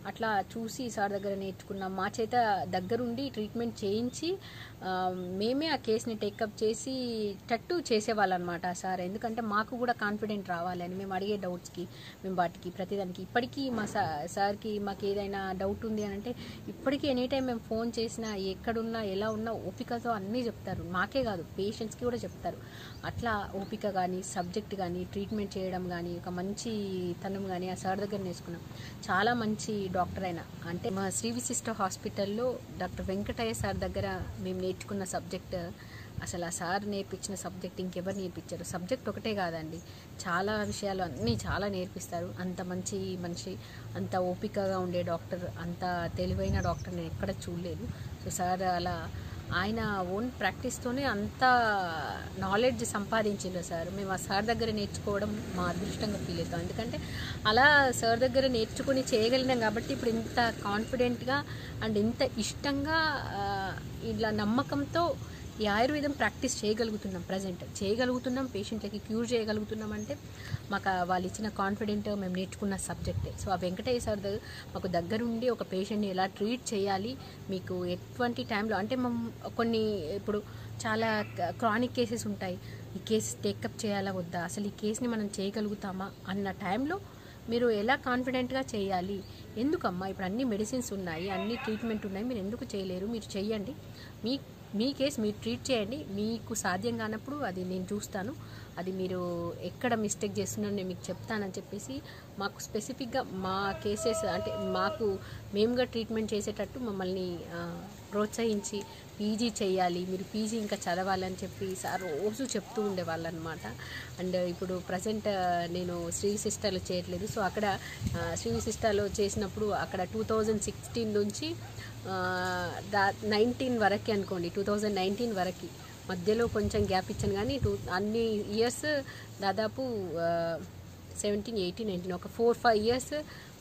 అట్లా చూసి సార్ దగ్గర నేర్చుకున్నాం మా చేత దగ్గరుండి ట్రీట్మెంట్ చేయించి ఆ, మేమే ఆ కేసుని టేకప్ చేసి టట్టు చేసేవాళ్ళం అనమాట సార్ ఎందుకంటే మాకు కూడా కాన్ఫిడెంట్ రావాలని మేము అడిగే డౌట్స్కి మేము వాటికి ప్రతిదానికి ఇప్పటికీ మా సా సార్కి మాకు ఏదైనా డౌట్ ఉంది అని అంటే ఇప్పటికీ ఎనీ టైం మేము ఫోన్ చేసినా ఎక్కడున్నా ఎలా ఉన్నా ఓపికతో అన్నీ చెప్తారు మాకే కాదు పేషెంట్స్కి కూడా చెప్తారు అట్లా ఓపిక కానీ సబ్జెక్ట్ కానీ ట్రీట్మెంట్ చేయడం కానీ ఒక మంచి తనం కానీ ఆ సార్ దగ్గర నేర్చుకున్నాం చాలా మంచి డాక్టర్ అయినా అంటే మా శ్రీ విశిష్ట హాస్పిటల్లో డాక్టర్ వెంకటయ్య సార్ దగ్గర మేము నేర్చుకున్న సబ్జెక్ట్ అసలు ఆ సార్ నేర్పించిన సబ్జెక్ట్ ఇంకెవరు నేర్పించారు సబ్జెక్ట్ ఒకటే కాదండి చాలా విషయాలు అన్నీ చాలా నేర్పిస్తారు అంత మంచి మనిషి అంత ఓపికగా ఉండే డాక్టర్ అంత తెలివైన డాక్టర్ నేను ఎక్కడ చూడలేదు సో సార్ అలా ఆయన ఓన్ ప్రాక్టీస్తోనే అంత నాలెడ్జ్ సంపాదించిండ్రు సార్ మేము ఆ సార్ దగ్గర నేర్చుకోవడం మా అదృష్టంగా ఫీల్ అవుతాం ఎందుకంటే అలా సార్ దగ్గర నేర్చుకుని చేయగలిగినాం కాబట్టి ఇప్పుడు ఇంత కాన్ఫిడెంట్గా అండ్ ఇంత ఇష్టంగా ఆ, ఇలా నమ్మకంతో ఈ ఆయుర్వేదం ప్రాక్టీస్ చేయగలుగుతున్నాం ప్రజెంట్ చేయగలుగుతున్నాం పేషెంట్లకి క్యూర్ చేయగలుగుతున్నాం అంటే మాకు ఆ వాళ్ళు ఇచ్చిన కాన్ఫిడెంట్ మేము నేర్చుకున్న సబ్జెక్టే సో ఆ వెంకటయ్య సార్ దగ్గర మాకు దగ్గరుండి ఒక పేషెంట్ని ఎలా ట్రీట్ చేయాలి మీకు ఎటువంటి టైంలో అంటే మనం కొన్ని ఇప్పుడు చాలా క్రానిక్ కేసెస్ ఉంటాయి ఈ కేసు టేకప్ చేయాలా వద్దా అసలు ఈ కేసుని మనం చేయగలుగుతామా అన్న టైంలో మీరు ఎలా కాన్ఫిడెంట్గా చేయాలి ఎందుకమ్మా ఇప్పుడు అన్ని మెడిసిన్స్ ఉన్నాయి అన్ని ట్రీట్మెంట్ ఉన్నాయి మీరు ఎందుకు చేయలేరు మీరు చెయ్యండి మీ మీ కేసు మీరు ట్రీట్ చేయండి మీకు సాధ్యం కానప్పుడు అది నేను చూస్తాను అది మీరు ఎక్కడ మిస్టేక్ చేస్తున్నారో నేను మీకు చెప్తానని చెప్పేసి మాకు స్పెసిఫిక్గా మా కేసెస్ అంటే మాకు మేముగా ట్రీట్మెంట్ చేసేటట్టు మమ్మల్ని ఆ, ప్రోత్సహించి పీజీ చేయాలి మీరు పీజీ ఇంకా చదవాలని చెప్పి సార్ రోజు చెప్తూ ఉండేవాళ్ళు అనమాట అండ్ ఇప్పుడు ప్రజెంట్ నేను శ్రీ సిస్టర్లో చేయట్లేదు సో అక్కడ ఆ, శ్రీ సిస్టర్లో చేసినప్పుడు అక్కడ టూ థౌజండ్ సిక్స్టీన్ నుంచి నైన్టీన్ వరకు అనుకోండి టూ థౌజండ్ నైన్టీన్ వరకు మధ్యలో కొంచెం గ్యాప్ ఇచ్చాను కానీ టూ అన్ని ఇయర్స్ దాదాపు సెవెంటీన్ ఎయిటీన్ నైన్టీన్ ఒక ఫోర్ ఫైవ్ ఇయర్స్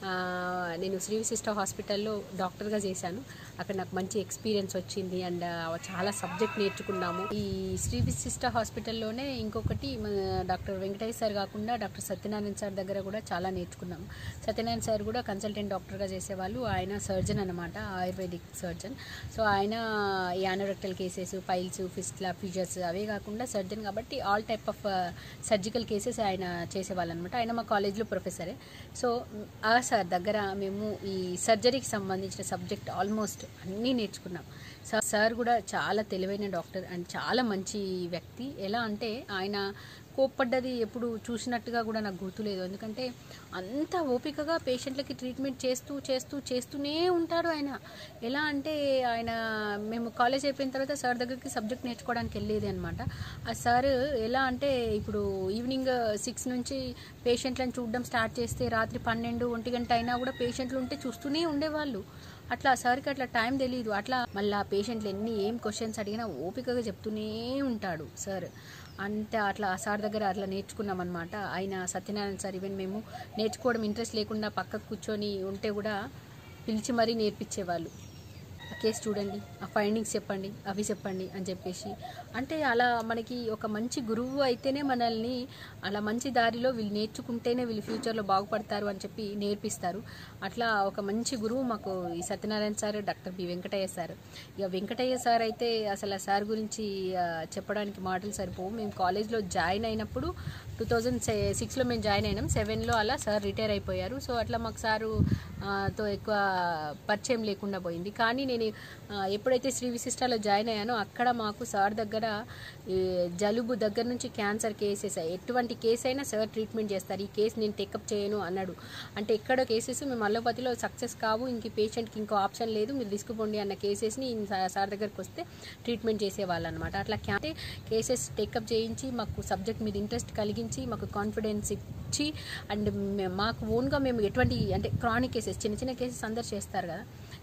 నేను శ్రీ విశిష్ట హాస్పిటల్లో డాక్టర్గా చేశాను అక్కడ నాకు మంచి ఎక్స్పీరియన్స్ వచ్చింది అండ్ చాలా సబ్జెక్ట్ నేర్చుకున్నాము ఈ శ్రీ విశిష్ట హాస్పిటల్లోనే ఇంకొకటి మన డాక్టర్ వెంకటేష్ సార్ కాకుండా డాక్టర్ సత్యనారాయణ సార్ దగ్గర కూడా చాలా నేర్చుకున్నాము సత్యనారాయణ సార్ కూడా కన్సల్టెంట్ డాక్టర్గా చేసేవాళ్ళు ఆయన సర్జన్ అనమాట ఆయుర్వేదిక్ సర్జన్ సో ఆయన ఈ anorectal cases piles fistula fissures అవే కాకుండా సర్జన్ కాబట్టి all type of surgical cases ఆయన చేసేవాళ్ళు అనమాట ఆయన మా కాలేజ్లో ప్రొఫెసరే సో ఆ సార్ దగ్గర మేము ఈ సర్జరీకి సంబంధించిన సబ్జెక్ట్ ఆల్మోస్ట్ అన్నీ నేర్చుకున్నాం సార్ సార్ కూడా చాలా తెలివైన డాక్టర్ అండ్ చాలా మంచి వ్యక్తి ఎలా అంటే ఆయన కోప్పడ్డది ఎప్పుడు చూసినట్టుగా కూడా నాకు గుర్తులేదు ఎందుకంటే అంత ఓపికగా పేషెంట్లకి ట్రీట్మెంట్ చేస్తూ చేస్తూ చేస్తూనే ఉంటాడు ఆయన ఎలా అంటే ఆయన మేము కాలేజ్ అయిపోయిన తర్వాత సార్ దగ్గరికి సబ్జెక్ట్ నేర్చుకోవడానికి వెళ్ళేది అనమాట ఆ సార్ ఎలా అంటే ఇప్పుడు ఈవినింగ్ సిక్స్ నుంచి పేషెంట్లను చూడడం స్టార్ట్ చేస్తే రాత్రి పన్నెండు ఒంటి గంట అయినా కూడా పేషెంట్లు ఉంటే చూస్తూనే ఉండేవాళ్ళు అట్లా సార్కి అట్లా టైం తెలియదు అట్లా మళ్ళీ పేషెంట్లు ఎన్ని ఏం క్వశ్చన్స్ అడిగినా ఓపికగా చెప్తూనే ఉంటాడు సార్ అంతే అట్లా ఆ సార్ దగ్గర అట్లా నేర్చుకున్నాం అనమాట ఆయన సత్యనారాయణ సార్ ఈవెన్ మేము నేర్చుకోవడం ఇంట్రెస్ట్ లేకుండా పక్కకు కూర్చొని ఉంటే కూడా పిలిచి మరీ నేర్పించేవాళ్ళు ఆ కేసు చూడండి ఆ ఫైండింగ్స్ చెప్పండి అవి చెప్పండి అని చెప్పేసి అంటే అలా మనకి ఒక మంచి గురువు అయితేనే మనల్ని అలా మంచి దారిలో వీళ్ళు నేర్చుకుంటేనే వీళ్ళు ఫ్యూచర్లో బాగుపడతారు అని చెప్పి నేర్పిస్తారు అట్లా ఒక మంచి గురువు మాకు ఈ Satyanarayana sir doctor B Venkataiah sir ఇక వెంకటయ్య సార్ అయితే అసలు ఆ సార్ గురించి ఆ, చెప్పడానికి మాటలు సరిపోవు మేము కాలేజ్లో జాయిన్ అయినప్పుడు టూ థౌజండ్ సిక్స్లో మేము జాయిన్ అయినాం సెవెన్లో అలా సార్ రిటైర్ అయిపోయారు సో అట్లా మాకు సారు ఆ, తో ఎక్కువ పరిచయం లేకుండా పోయింది కానీ నేను ఆ, ఎప్పుడైతే శ్రీ విశిష్టాలో జాయిన్ అయ్యానో అక్కడ మాకు సార్ దగ్గర ఈ జలుబు దగ్గర నుంచి క్యాన్సర్ కేసెస్ ఎటువంటి కేసు అయినా సార్ ట్రీట్మెంట్ చేస్తారు ఈ కేసు నేను టేకప్ చేయను అన్నాడు అంటే ఎక్కడ కేసెస్ మేము అల్లోపతిలో సక్సెస్ కావు ఇంక పేషెంట్కి ఇంకో ఆప్షన్ లేదు మీరు తీసుకుపోండి అన్న కేసెస్ని సార్ దగ్గరికి వస్తే ట్రీట్మెంట్ చేసేవాళ్ళు అనమాట అట్లా క్యా- అంటే కేసెస్ టేకప్ చేయించి మాకు సబ్జెక్ట్ మీద ఇంట్రెస్ట్ కలిగించి మాకు కాన్ఫిడెన్స్ ఇచ్చి అండ్ మే- మాకు ఓన్గా మేము ఎటువంటి అంటే క్రానిక్ కేసెస్ చిన్న చిన్న కేసెస్ అందరు చేస్తారు కదా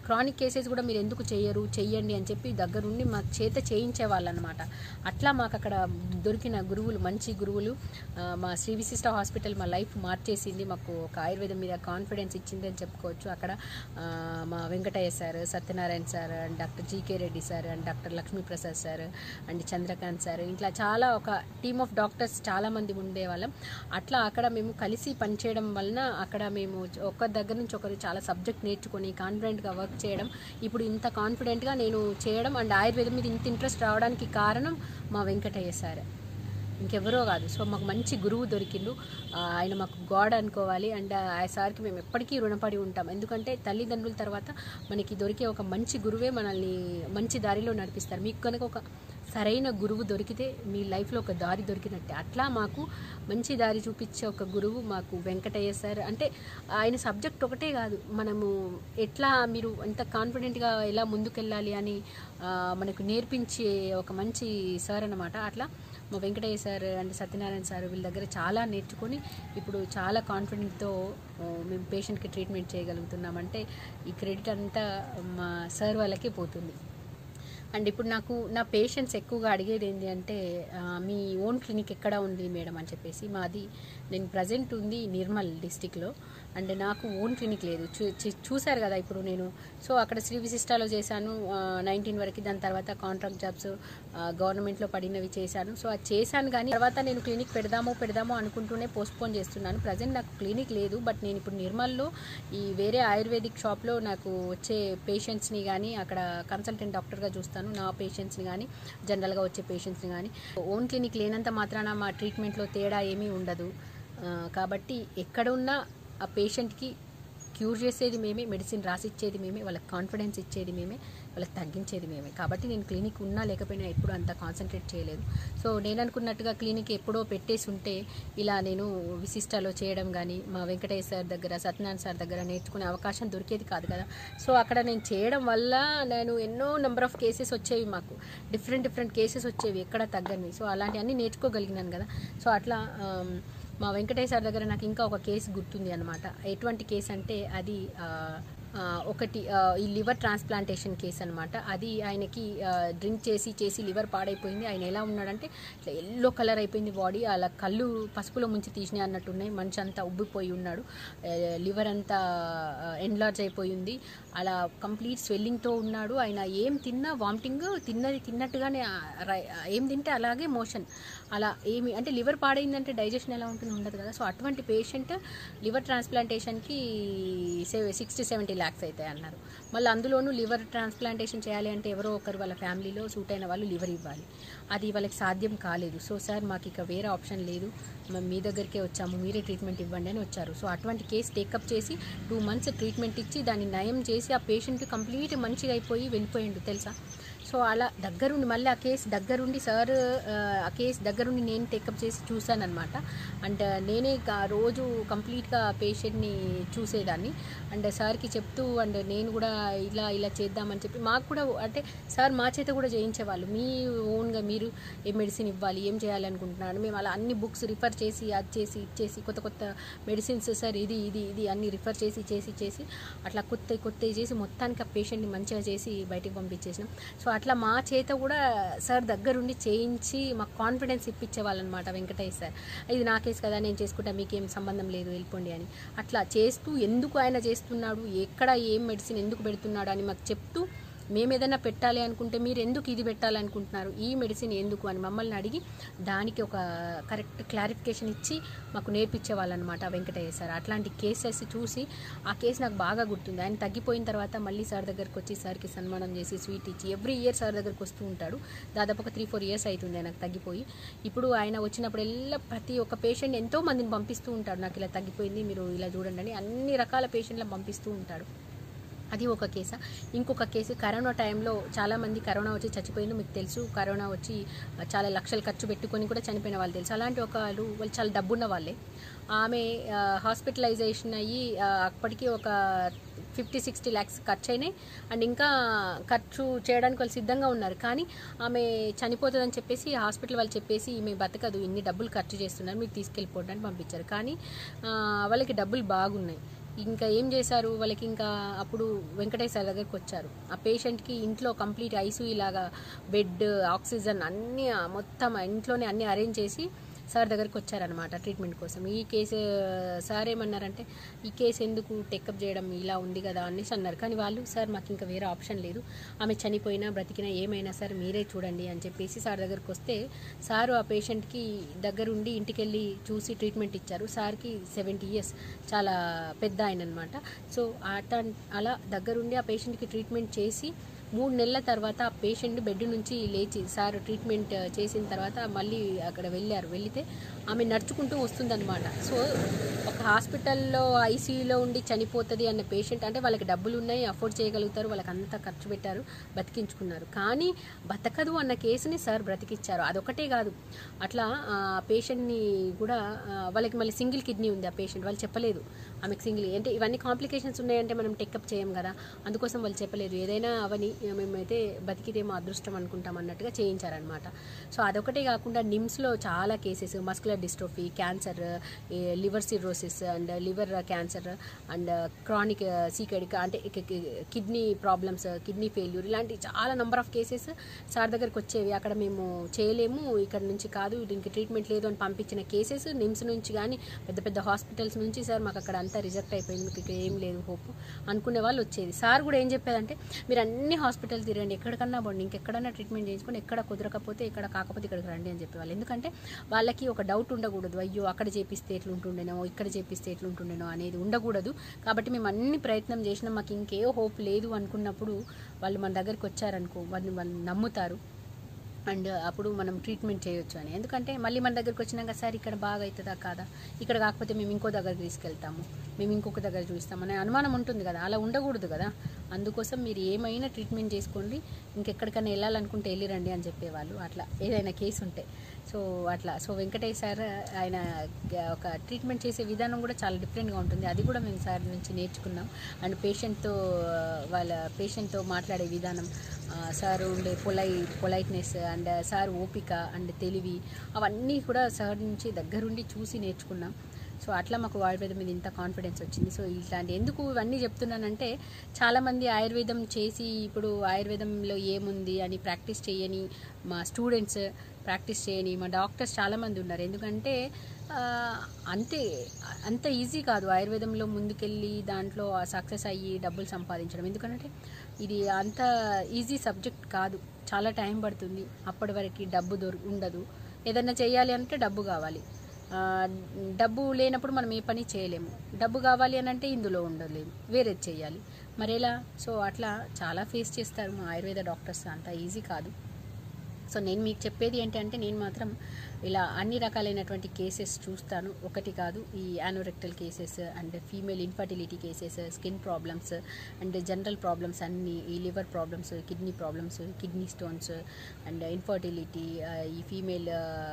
క్రానిక్ కేసెస్ కూడా మీరు ఎందుకు చేయరు చెయ్యండి అని చెప్పి దగ్గరుండి మా చేత చేయించే వాళ్ళు అనమాట అట్లా మాకు అక్కడ దొరికిన గురువులు మంచి గురువులు ఆ, మా శ్రీ విశిష్ట హాస్పిటల్ మా లైఫ్ మార్చేసింది మాకు ఒక ఆయుర్వేదం మీద కాన్ఫిడెన్స్ ఇచ్చింది అని చెప్పుకోవచ్చు అక్కడ ఆ, మా Venkataiah sir Satyanarayana sir and doctor GK Reddy sir and doctor Lakshmiprasad sir and Chandrakant sir ఇట్లా చాలా ఒక టీమ్ ఆఫ్ డాక్టర్స్ చాలామంది ఉండేవాళ్ళం అట్లా అక్కడ మేము కలిసి పనిచేయడం వలన అక్కడ మేము ఒకరి దగ్గర నుంచి ఒకరు చాలా సబ్జెక్ట్ నేర్చుకొని కాన్ఫిడెంట్గా వర్క్ చేయడం ఇప్పుడు ఇంత కాన్ఫిడెంట్గా నేను చేయడం అండ్ ఆయుర్వేదం మీద ఇంత ఇంట్రెస్ట్ రావడానికి కారణం మా వెంకటయ్య సార్ ఇంకెవరో కాదు సో మాకు మంచి గురువు దొరికిండు ఆ, ఆయన మాకు గాడ్ అనుకోవాలి అండ్ ఆ సార్కి మేము ఎప్పటికీ రుణపడి ఉంటాం ఎందుకంటే తల్లిదండ్రుల తర్వాత మనకి దొరికే ఒక మంచి గురువే మనల్ని మంచి దారిలో నడిపిస్తారు మీకు కనుక ఒక సరైన గురువు దొరికితే మీ లైఫ్లో ఒక దారి దొరికినట్టే అట్లా మాకు మంచి దారి చూపించే ఒక గురువు మాకు వెంకటయ్య సార్ అంటే ఆయన సబ్జెక్ట్ ఒకటే కాదు మనము ఎట్లా మీరు ఎంత కాన్ఫిడెంట్గా ఎలా ముందుకెళ్ళాలి అని ఆ, మనకు నేర్పించే ఒక మంచి సార్ అన్నమాట అట్లా మా Venkataiah sir and Satyanarayana sir వీళ్ళ దగ్గర చాలా నేర్చుకొని ఇప్పుడు చాలా కాన్ఫిడెంట్తో మేము పేషెంట్కి ట్రీట్మెంట్ చేయగలుగుతున్నామంటే ఈ క్రెడిట్ అంతా మా సార్ వాళ్ళకే పోతుంది అండ్ ఇప్పుడు నాకు నా పేషెంట్స్ ఎక్కువగా అడిగేది ఏంటి అంటే ఆ, మీ ఓన్ క్లినిక్ ఎక్కడ ఉంది మేడం అని చెప్పేసి మాది నేను ప్రజెంట్ ఉంది నిర్మల్ డిస్టిక్లో అండ్ నాకు ఓన్ క్లినిక్ లేదు చూ చూ- చూశారు కదా ఇప్పుడు నేను సో అక్కడ శ్రీ విశిష్టాలో చేశాను నైన్టీన్ వరకు దాని తర్వాత కాంట్రాక్ట్ జాబ్స్ గవర్నమెంట్లో పడినవి చేశాను సో అది చేశాను కానీ తర్వాత నేను క్లినిక్ పెడదామో పెడదామో అనుకుంటూనే పోస్ట్పోన్ చేస్తున్నాను ప్రజెంట్ నాకు క్లినిక్ లేదు బట్ నేను ఇప్పుడు నిర్మల్లో ఈ వేరే ఆయుర్వేదిక్ షాప్లో నాకు వచ్చే పేషెంట్స్ని కానీ అక్కడ కన్సల్టెంట్ డాక్టర్గా చూస్తాను నా పేషెంట్స్ని కానీ జనరల్గా వచ్చే పేషెంట్స్ని కానీ ఓన్ క్లినిక్ లేనంత మాత్రాన మా ట్రీట్మెంట్లో తేడా ఏమీ ఉండదు ఆ, కాబట్టి ఎక్కడ ఉన్నా ఆ పేషెంట్కి క్యూర్ చేసేది మేమే మెడిసిన్ రాసిచ్చేది మేమే వాళ్ళకి కాన్ఫిడెన్స్ ఇచ్చేది మేమే వాళ్ళకి తగ్గించేది మేమే కాబట్టి నేను క్లినిక్ ఉన్నా లేకపోయినా ఎప్పుడు అంత కాన్సన్ట్రేట్ చేయలేదు సో నేను అనుకున్నట్టుగా క్లినిక్ ఎప్పుడో పెట్టేసి ఉంటే ఇలా నేను విశిష్టాలో చేయడం కానీ మా వెంకటేశ్వర సార్ దగ్గర సత్యనారాయణ సార్ దగ్గర నేర్చుకునే అవకాశం దొరికేది కాదు కదా సో అక్కడ నేను చేయడం వల్ల నేను ఎన్నో నెంబర్ ఆఫ్ కేసెస్ వచ్చేవి మాకు డిఫరెంట్ డిఫరెంట్ కేసెస్ వచ్చేవి ఎక్కడ తగ్గని సో అలాంటివన్నీ నేర్చుకోగలిగినాను కదా సో అట్లా ఆమ్, మా వెంకటేశ్వర సార్ దగ్గర నాకు ఇంకా ఒక కేసు గుర్తుంది అనమాట ఎటువంటి కేసు అంటే అది ఆ, ఆ, ఒకటి ఆ, ఈ లివర్ ట్రాన్స్ప్లాంటేషన్ కేసు అనమాట అది ఆయనకి డ్రింక్ చేసి చేసి లివర్ పాడైపోయింది ఆయన ఎలా ఉన్నాడంటే ఇట్లా ఎల్లో కలర్ అయిపోయింది బాడీ అలా కళ్ళు పసుపులో ముంచి తీసినాయి అన్నట్టున్నాయి మనిషి అంతా ఉబ్బిపోయి ఉన్నాడు లివర్ అంతా ఎన్లార్జ్ అయిపోయింది అలా కంప్లీట్ స్వెల్లింగ్తో ఉన్నాడు ఆయన ఏం తిన్నా వామిటింగ్ తిన్నది తిన్నట్టుగానే ఆ, రై- ఏం తింటే అలాగే మోషన్ అలా ఏమి అంటే లివర్ పాడైందంటే డైజెషన్ ఎలా ఉంటుంది ఉండదు కదా సో అటువంటి పేషెంట్ లివర్ ట్రాన్స్ప్లాంటేషన్కి సిక్స్టీ సెవెంటీ ల్యాక్స్ అవుతాయి అన్నారు మళ్ళీ అందులోనూ లివర్ ట్రాన్స్ప్లాంటేషన్ చేయాలి అంటే ఎవరో ఒకరు వాళ్ళ ఫ్యామిలీలో సూట్ అయిన వాళ్ళు లివర్ ఇవ్వాలి అది వాళ్ళకి సాధ్యం కాలేదు సో సార్ మాకు ఇక వేరే ఆప్షన్ లేదు మేము మీ దగ్గరికే వచ్చాము మీరే ట్రీట్మెంట్ ఇవ్వండి అని వచ్చారు సో అటువంటి కేసు టేకప్ చేసి టూ మంత్స్ ట్రీట్మెంట్ ఇచ్చి దాన్ని నయం చేసి ఆ పేషెంట్ కంప్లీట్ మంచిగా అయిపోయి వెళ్ళిపోయిండు తెలుసా సో అలా దగ్గరుండి మళ్ళీ ఆ కేసు దగ్గరుండి సార్ ఆ, ఆ కేసు దగ్గరుండి నేను టేకప్ చేసి చూశానమాట అండ్ నేనే గా- రోజు కంప్లీట్గా పేషెంట్ని చూసేదాన్ని అండ్ సార్కి చెప్తూ అండ్ నేను కూడా ఇలా ఇలా చేద్దామని చెప్పి మాకు కూడా అంటే సార్ మా చేత కూడా చేయించేవాళ్ళు మీ ఓన్గా మీరు ఏ మెడిసిన్ ఇవ్వాలి ఏం చేయాలనుకుంటున్నాడు మేము అలా అన్ని బుక్స్ రిఫర్ చేసి అది చేసి ఇది చేసి కొత్త కొత్త మెడిసిన్స్ సార్ ఇది ఇది ఇది అన్ని రిఫర్ చేసి చేసి చేసి అట్లా కొత్త కొత్త చేసి మొత్తానికి ఆ పేషెంట్ని మంచిగా చేసి బయటికి పంపించేసినాం సో అట్లా మా చేత కూడా సార్ దగ్గరుండి చేయించి మాకు కాన్ఫిడెన్స్ ఇప్పించే వాళ్ళనమాట వెంకటేష్ సార్ ఇది నా కేసు కదా నేను చేసుకుంటా మీకేం సంబంధం లేదు వెళ్ళిపోండి అని అట్లా చేస్తూ ఎందుకు ఆయన చేస్తున్నాడు ఎక్కడ ఏం మెడిసిన్ ఎందుకు పెడుతున్నాడు అని మాకు చెప్తూ మేము ఏదైనా పెట్టాలి అనుకుంటే మీరు ఎందుకు ఇది పెట్టాలనుకుంటున్నారు ఈ మెడిసిన్ ఎందుకు అని మమ్మల్ని అడిగి దానికి ఒక కరెక్ట్ క్లారిఫికేషన్ ఇచ్చి మాకు నేర్పించే వాళ్ళనమాట వెంకటయ్య సార్ అట్లాంటి కేసెస్ చూసి ఆ కేసు నాకు బాగా గుర్తుంది ఆయన తగ్గిపోయిన తర్వాత మళ్ళీ సార్ దగ్గరికి వచ్చి సార్కి సన్మానం చేసి స్వీట్ ఇచ్చి ఎవ్రీ ఇయర్ సార్ దగ్గరికి వస్తూ ఉంటాడు దాదాపు ఒక త్రీ ఫోర్ ఇయర్స్ అవుతుంది ఆయనకు తగ్గిపోయి ఇప్పుడు ఆయన వచ్చినప్పుడు ఎల్లా ప్రతి ఒక్క పేషెంట్ ఎంతో మందిని పంపిస్తూ ఉంటాడు నాకు ఇలా తగ్గిపోయింది మీరు ఇలా చూడండి అని అన్ని రకాల పేషెంట్లను పంపిస్తూ ఉంటాడు అది ఒక కేసు ఇంకొక కేసు కరోనా టైంలో చాలామంది కరోనా వచ్చి చచ్చిపోయింది మీకు తెలుసు కరోనా వచ్చి చాలా లక్షలు ఖర్చు పెట్టుకొని కూడా చనిపోయిన వాళ్ళు తెలుసు అలాంటి ఒక వాళ్ళు వాళ్ళు చాలా డబ్బున్న వాళ్ళే ఆమె హాస్పిటలైజేషన్ అయ్యి ఆ, అప్పటికి ఒక ఫిఫ్టీ సిక్స్టీ ల్యాక్స్ ఖర్చు అయినాయి అండ్ ఇంకా ఖర్చు చేయడానికి వాళ్ళు సిద్ధంగా ఉన్నారు కానీ ఆమె చనిపోతుందని చెప్పేసి హాస్పిటల్ వాళ్ళు చెప్పేసి ఈమె బతకదు ఇన్ని డబ్బులు ఖర్చు చేస్తున్నారు మీరు తీసుకెళ్ళిపోవడానికి పంపించారు కానీ ఆ, వాళ్ళకి డబ్బులు బాగున్నాయి ఇంకా ఏం చేశారు వాళ్ళకి ఇంకా అప్పుడు వెంకటేశ్వర దగ్గరికి వచ్చారు ఆ పేషెంట్కి ఇంట్లో కంప్లీట్ ఐసీయూ లాగా బెడ్ ఆక్సిజన్ అన్నీ ఆ మొత్తం ఇంట్లోనే అన్నీ అరేంజ్ చేసి సార్ దగ్గరికి వచ్చారనమాట ట్రీట్మెంట్ కోసం ఈ కేసు సార్ ఏమన్నారంటే ఈ కేసు ఎందుకు టెకప్ చేయడం ఇలా ఉంది కదా అనేసి అన్నారు కానీ వాళ్ళు సార్ మాకు ఇంకా వేరే ఆప్షన్ లేదు ఆమె చనిపోయినా బ్రతికినా ఏమైనా సార్ మీరే చూడండి అని చెప్పేసి సార్ దగ్గరికి వస్తే సారు ఆ పేషెంట్కి దగ్గరుండి ఇంటికి వెళ్ళి చూసి ట్రీట్మెంట్ ఇచ్చారు సార్కి సెవెంటీ ఇయర్స్ చాలా పెద్ద ఆయన అనమాట సో అట అలా దగ్గరుండి ఆ పేషెంట్కి ట్రీట్మెంట్ చేసి మూడు నెలల తర్వాత ఆ పేషెంట్ బెడ్ నుంచి లేచి సార్ ట్రీట్మెంట్ చేసిన తర్వాత మళ్ళీ అక్కడ వెళ్ళారు వెళితే ఆమె నడుచుకుంటూ వస్తుందన్నమాట సో ఒక హాస్పిటల్లో ఐసీయూలో ఉండి చనిపోతుంది అన్న పేషెంట్ అంటే వాళ్ళకి డబ్బులు ఉన్నాయి అఫోర్డ్ చేయగలుగుతారు వాళ్ళకి అంతా ఖర్చు పెట్టారు బతికించుకున్నారు కానీ బతకదు అన్న కేసుని సార్ బ్రతికిచ్చారు అదొకటే కాదు అట్లా ఆ పేషెంట్ని కూడా ఆ, వాళ్ళకి మళ్ళీ సింగిల్ కిడ్నీ ఉంది ఆ పేషెంట్ వాళ్ళు చెప్పలేదు ఆమెకు సింగిల్ అంటే ఇవన్నీ కాంప్లికేషన్స్ ఉన్నాయంటే మనం టెకప్ చేయం కదా అందుకోసం వాళ్ళు చెప్పలేదు ఏదైనా అవని మేమైతే బతికితే మా అదృష్టం అనుకుంటాం అన్నట్టుగా చేయించారనమాట సో అదొకటే కాకుండా నిమ్స్లో చాలా cases muscular dystrophy cancer liver cirrhosis and liver cancer and chronic సీకెడిక్ అంటే కిడ్నీ ప్రాబ్లమ్స్ కిడ్నీ ఫెయిల్యూర్ ఇలాంటి చాలా నెంబర్ ఆఫ్ కేసెస్ సార్ దగ్గరికి వచ్చేవి అక్కడ మేము చేయలేము ఇక్కడ నుంచి కాదు దీనికి ట్రీట్మెంట్ లేదు అని పంపించిన కేసెస్ నిమ్స్ నుంచి కానీ పెద్ద పెద్ద హాస్పిటల్స్ నుంచి సార్ మాకు అక్కడ అంతా రిజెక్ట్ అయిపోయింది మీకు ఇక్కడ ఏం లేదు హోప్ అనుకునే వాళ్ళు వచ్చేది సార్ కూడా ఏం చెప్పేదంటే మీరు అన్ని హాస్పిటల్ తిరగండి ఎక్కడికన్నా పోండి ఇంకెక్కడన్నా ట్రీట్మెంట్ చేయించుకొని ఎక్కడ కుదరకపోతే ఇక్కడ కాకపోతే ఇక్కడికి రండి అని చెప్పేవాళ్ళు ఎందుకంటే వాళ్ళకి ఒక డౌట్ ఉండకూడదు అయ్యో అక్కడ చేపిస్తే ఎట్లుంటుండేనో ఇక్కడ చేపిస్తే ఎట్లుంటుండేనో అనేది ఉండకూడదు కాబట్టి మేము అన్ని ప్రయత్నం చేసినా మాకు ఇంకే హోప్ లేదు అనుకున్నప్పుడు వాళ్ళు మన దగ్గరికి వచ్చారనుకో వాళ్ళు వాళ్ళు నమ్ముతారు అండ్ అప్పుడు మనం ట్రీట్మెంట్ చేయొచ్చు అని ఎందుకంటే మళ్ళీ మన దగ్గరికి వచ్చినాక సార్ ఇక్కడ బాగా అవుతుందా కాదా ఇక్కడ కాకపోతే మేము ఇంకో దగ్గరికి తీసుకెళ్తాము మేము ఇంకొక దగ్గర చూస్తాం అనే అనుమానం ఉంటుంది కదా అలా ఉండకూడదు కదా అందుకోసం మీరు ఏమైనా ట్రీట్మెంట్ చేసుకోండి ఇంకెక్కడికైనా వెళ్ళాలనుకుంటే వెళ్ళిరండి అని చెప్పేవాళ్ళు అట్లా ఏదైనా కేసు ఉంటే సో అట్లా సో వెంకటేష్ సార్ ఆయన గ- ఒక ట్రీట్మెంట్ చేసే విధానం కూడా చాలా డిఫరెంట్గా ఉంటుంది అది కూడా మేము సార్ నుంచి నేర్చుకున్నాం అండ్ పేషెంట్తో వాళ్ళ పేషెంట్తో మాట్లాడే విధానం ఆ, సార్ ఉండే పొలై పొలైట్నెస్ అండ్ సార్ ఓపిక అండ్ తెలివి అవన్నీ కూడా సార్ నుంచి దగ్గరుండి చూసి నేర్చుకున్నాం సో అట్లా మాకు ఆయుర్వేదం మీద ఇంత కాన్ఫిడెన్స్ వచ్చింది సో ఇట్లాంటి ఎందుకు ఇవన్నీ చెప్తున్నానంటే చాలామంది ఆయుర్వేదం చేసి ఇప్పుడు ఆయుర్వేదంలో ఏముంది అని ప్రాక్టీస్ చేయని మా స్టూడెంట్స్ ప్రాక్టీస్ చేయని మా డాక్టర్స్ చాలామంది ఉన్నారు ఎందుకంటే ఆ, అంతే అంత ఈజీ కాదు ఆయుర్వేదంలో ముందుకెళ్ళి దాంట్లో సక్సెస్ అయ్యి డబ్బులు సంపాదించడం ఎందుకంటే ఇది అంత ఈజీ సబ్జెక్ట్ కాదు చాలా టైం పడుతుంది అప్పటి వరకు డబ్బు దొరు ఉండదు ఏదైనా చేయాలి అంటే డబ్బు కావాలి ఆ, డబ్బు లేనప్పుడు మనం ఏ పని చేయలేము డబ్బు కావాలి అని అంటే ఇందులో ఉండలేము వేరేది చేయాలి మరి ఎలా సో అట్లా చాలా ఫేస్ చేస్తారు మా ఆయుర్వేద డాక్టర్స్ అంత ఈజీ కాదు సో నేను మీకు చెప్పేది ఏంటంటే నేను మాత్రం ఇలా అన్ని రకాలైనటువంటి కేసెస్ చూస్తాను ఒకటి కాదు ఈ anorectal cases and female infertility cases skin problems and general problems అన్ని ఈ liver problems kidney problems kidney stones and infertility ఈ ఫీమేల్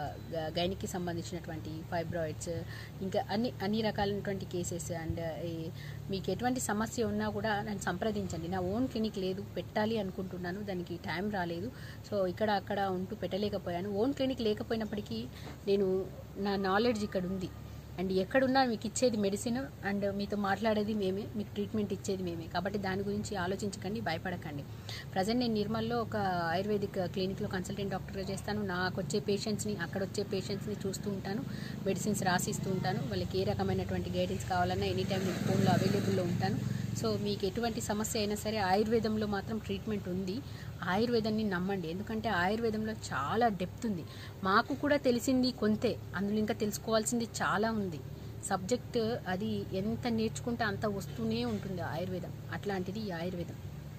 గైనికి సంబంధించినటువంటి ఫైబ్రాయిడ్స్ ఇంకా అన్ని అన్ని రకాలైనటువంటి కేసెస్ అండ్ మీకు ఎటువంటి సమస్య ఉన్నా కూడా నన్ను సంప్రదించండి నా ఓన్ క్లినిక్ లేదు పెట్టాలి అనుకుంటున్నాను దానికి టైం రాలేదు సో ఇక్కడ అక్కడ ఉంటూ పెట్టలేకపోయాను ఓన్ క్లినిక్ లేకపోయినప్పటికీ నేను నా నాలెడ్జ్ ఇక్కడ ఉంది అండ్ ఎక్కడున్నా మీకు ఇచ్చేది మెడిసిన్ అండ్ మీతో మాట్లాడేది మేమే మీకు ట్రీట్మెంట్ ఇచ్చేది మేమే కాబట్టి దాని గురించి ఆలోచించకండి భయపడకండి ప్రజెంట్ నేను నిర్మల్లో ఒక ఆయుర్వేదిక్ క్లినిక్లో కన్సల్టెంట్ డాక్టర్గా చేస్తాను నాకు వచ్చే పేషెంట్స్ని అక్కడ వచ్చే పేషెంట్స్ని చూస్తూ ఉంటాను మెడిసిన్స్ రాసిస్తూ ఉంటాను వాళ్ళకి ఏ రకమైనటువంటి గైడెన్స్ కావాలన్నా ఎనీ టైం నేను ఫోన్లో అవైలబుల్లో ఉంటాను సో మీకు ఎటువంటి సమస్య అయినా సరే ఆయుర్వేదంలో మాత్రం ట్రీట్మెంట్ ఉంది ఆయుర్వేదాన్ని నమ్మండి ఎందుకంటే ఆయుర్వేదంలో చాలా డెప్త్ ఉంది మాకు కూడా తెలిసింది కొంతే అందులో ఇంకా తెలుసుకోవాల్సింది చాలా ఉంది సబ్జెక్ట్ అది ఎంత నేర్చుకుంటే అంత వస్తూనే ఉంటుంది ఆయుర్వేదం అట్లాంటిది ఈ ఆయుర్వేదం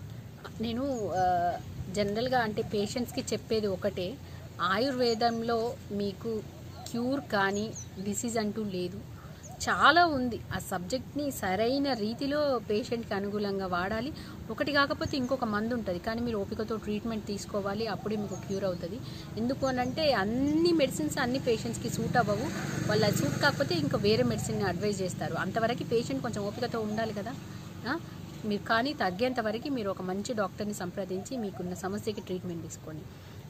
నేను ఆ, జనరల్గా అంటే పేషెంట్స్కి చెప్పేది ఒకటే ఆయుర్వేదంలో మీకు క్యూర్ కానీ డిసీజ్ అంటూ లేదు చాలా ఉంది ఆ సబ్జెక్ట్ని సరైన రీతిలో పేషెంట్కి అనుకూలంగా వాడాలి ఒకటి కాకపోతే ఇంకొక మందు ఉంటుంది కానీ మీరు ఓపికతో ట్రీట్మెంట్ తీసుకోవాలి అప్పుడే మీకు క్యూర్ అవుతుంది ఎందుకు అని అంటే అన్ని మెడిసిన్స్ అన్ని పేషెంట్స్కి సూట్ అవ్వవు వాళ్ళ సూట్ కాకపోతే ఇంకా వేరే మెడిసిన్ అడ్వైజ్ చేస్తారు అంతవరకు పేషెంట్ కొంచెం ఓపికతో ఉండాలి కదా ఆ? మీరు కానీ తగ్గేంత వరకు మీరు ఒక మంచి డాక్టర్ని సంప్రదించి మీకున్న సమస్యకి ట్రీట్మెంట్ తీసుకోండి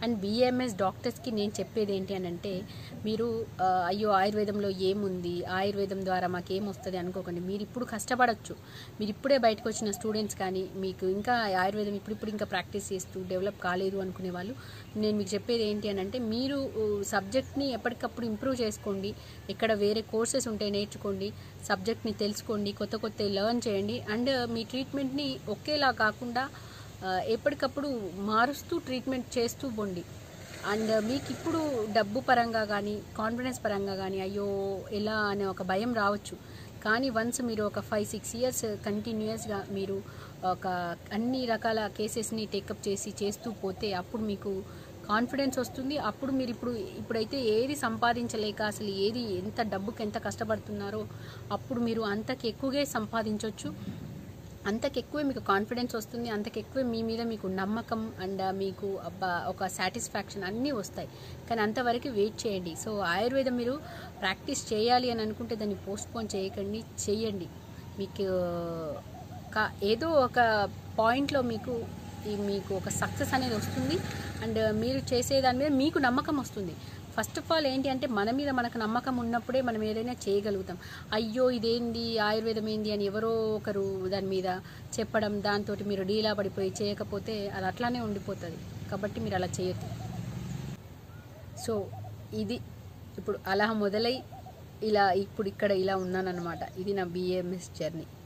అండ్ బిఏఎంఎస్ డాక్టర్స్కి నేను చెప్పేది ఏంటి అని అంటే మీరు ఆ, అయ్యో ఆయుర్వేదంలో ఏముంది ఆయుర్వేదం ద్వారా మాకు ఏమొస్తుంది అనుకోకండి మీరు ఇప్పుడు కష్టపడచ్చు మీరు ఇప్పుడే బయటకు వచ్చిన స్టూడెంట్స్ కానీ మీకు ఇంకా ఆయుర్వేదం ఇప్పుడిప్పుడు ఇంకా ప్రాక్టీస్ చేస్తూ డెవలప్ కాలేదు అనుకునే వాళ్ళు నేను మీకు చెప్పేది ఏంటి అని అంటే మీరు సబ్జెక్ట్ని ఎప్పటికప్పుడు ఇంప్రూవ్ చేసుకోండి ఇక్కడ వేరే కోర్సెస్ ఉంటాయి నేర్చుకోండి సబ్జెక్ట్ని తెలుసుకోండి కొత్త కొత్త లెర్న్ చేయండి అండ్ మీ ట్రీట్మెంట్ని ఒకేలా కాకుండా ఆ, ఎప్పటికప్పుడు మారుస్తూ ట్రీట్మెంట్ చేస్తూ పోండి అండ్ మీకు ఇప్పుడు డబ్బు పరంగా కానీ కాన్ఫిడెన్స్ పరంగా కానీ అయ్యో ఎలా అనే ఒక భయం రావచ్చు కానీ వన్స్ మీరు ఒక ఫైవ్ సిక్స్ ఇయర్స్ కంటిన్యూస్గా మీరు ఒక అన్ని రకాల కేసెస్ని టేకప్ చేసి చేస్తూ పోతే అప్పుడు మీకు కాన్ఫిడెన్స్ వస్తుంది అప్పుడు మీరు ఇప్పుడు ఇప్పుడైతే ఏది సంపాదించలేక అసలు ఏది ఎంత డబ్బుకి ఎంత కష్టపడుతున్నారో అప్పుడు మీరు అంతకు ఎక్కువగా సంపాదించవచ్చు అంతకు ఎక్కువే మీకు కాన్ఫిడెన్స్ వస్తుంది అంతకు ఎక్కువే మీ మీద మీకు నమ్మకం అండ్ మీకు అబ్బా ఒక సాటిస్ఫాక్షన్ అన్నీ వస్తాయి కానీ అంతవరకు వెయిట్ చేయండి సో ఆయుర్వేదం మీరు ప్రాక్టీస్ చేయాలి అని అనుకుంటే దాన్ని పోస్ట్పోన్ చేయకండి చేయండి మీకు కా ఏదో ఒక పాయింట్లో మీకు ఈ మీకు ఒక సక్సెస్ అనేది వస్తుంది అండ్ మీరు చేసే దాని మీద మీకు నమ్మకం వస్తుంది ఫస్ట్ ఆఫ్ ఆల్ ఏంటి అంటే మన మీద మనకు నమ్మకం ఉన్నప్పుడే మనం ఏదైనా చేయగలుగుతాం అయ్యో ఇదేంది ఆయుర్వేదం ఏంది అని ఎవరో ఒకరు దాని మీద చెప్పడం దాంతో మీరు డీలా పడిపోయి చేయకపోతే అది అట్లానే ఉండిపోతుంది కాబట్టి మీరు అలా చేయొద్దు సో ఇది ఇప్పుడు అలా మొదలై ఇలా ఇప్పుడు ఇక్కడ ఇలా ఉన్నానన్నమాట ఇది నా బిఏఎంఎస్ జర్నీ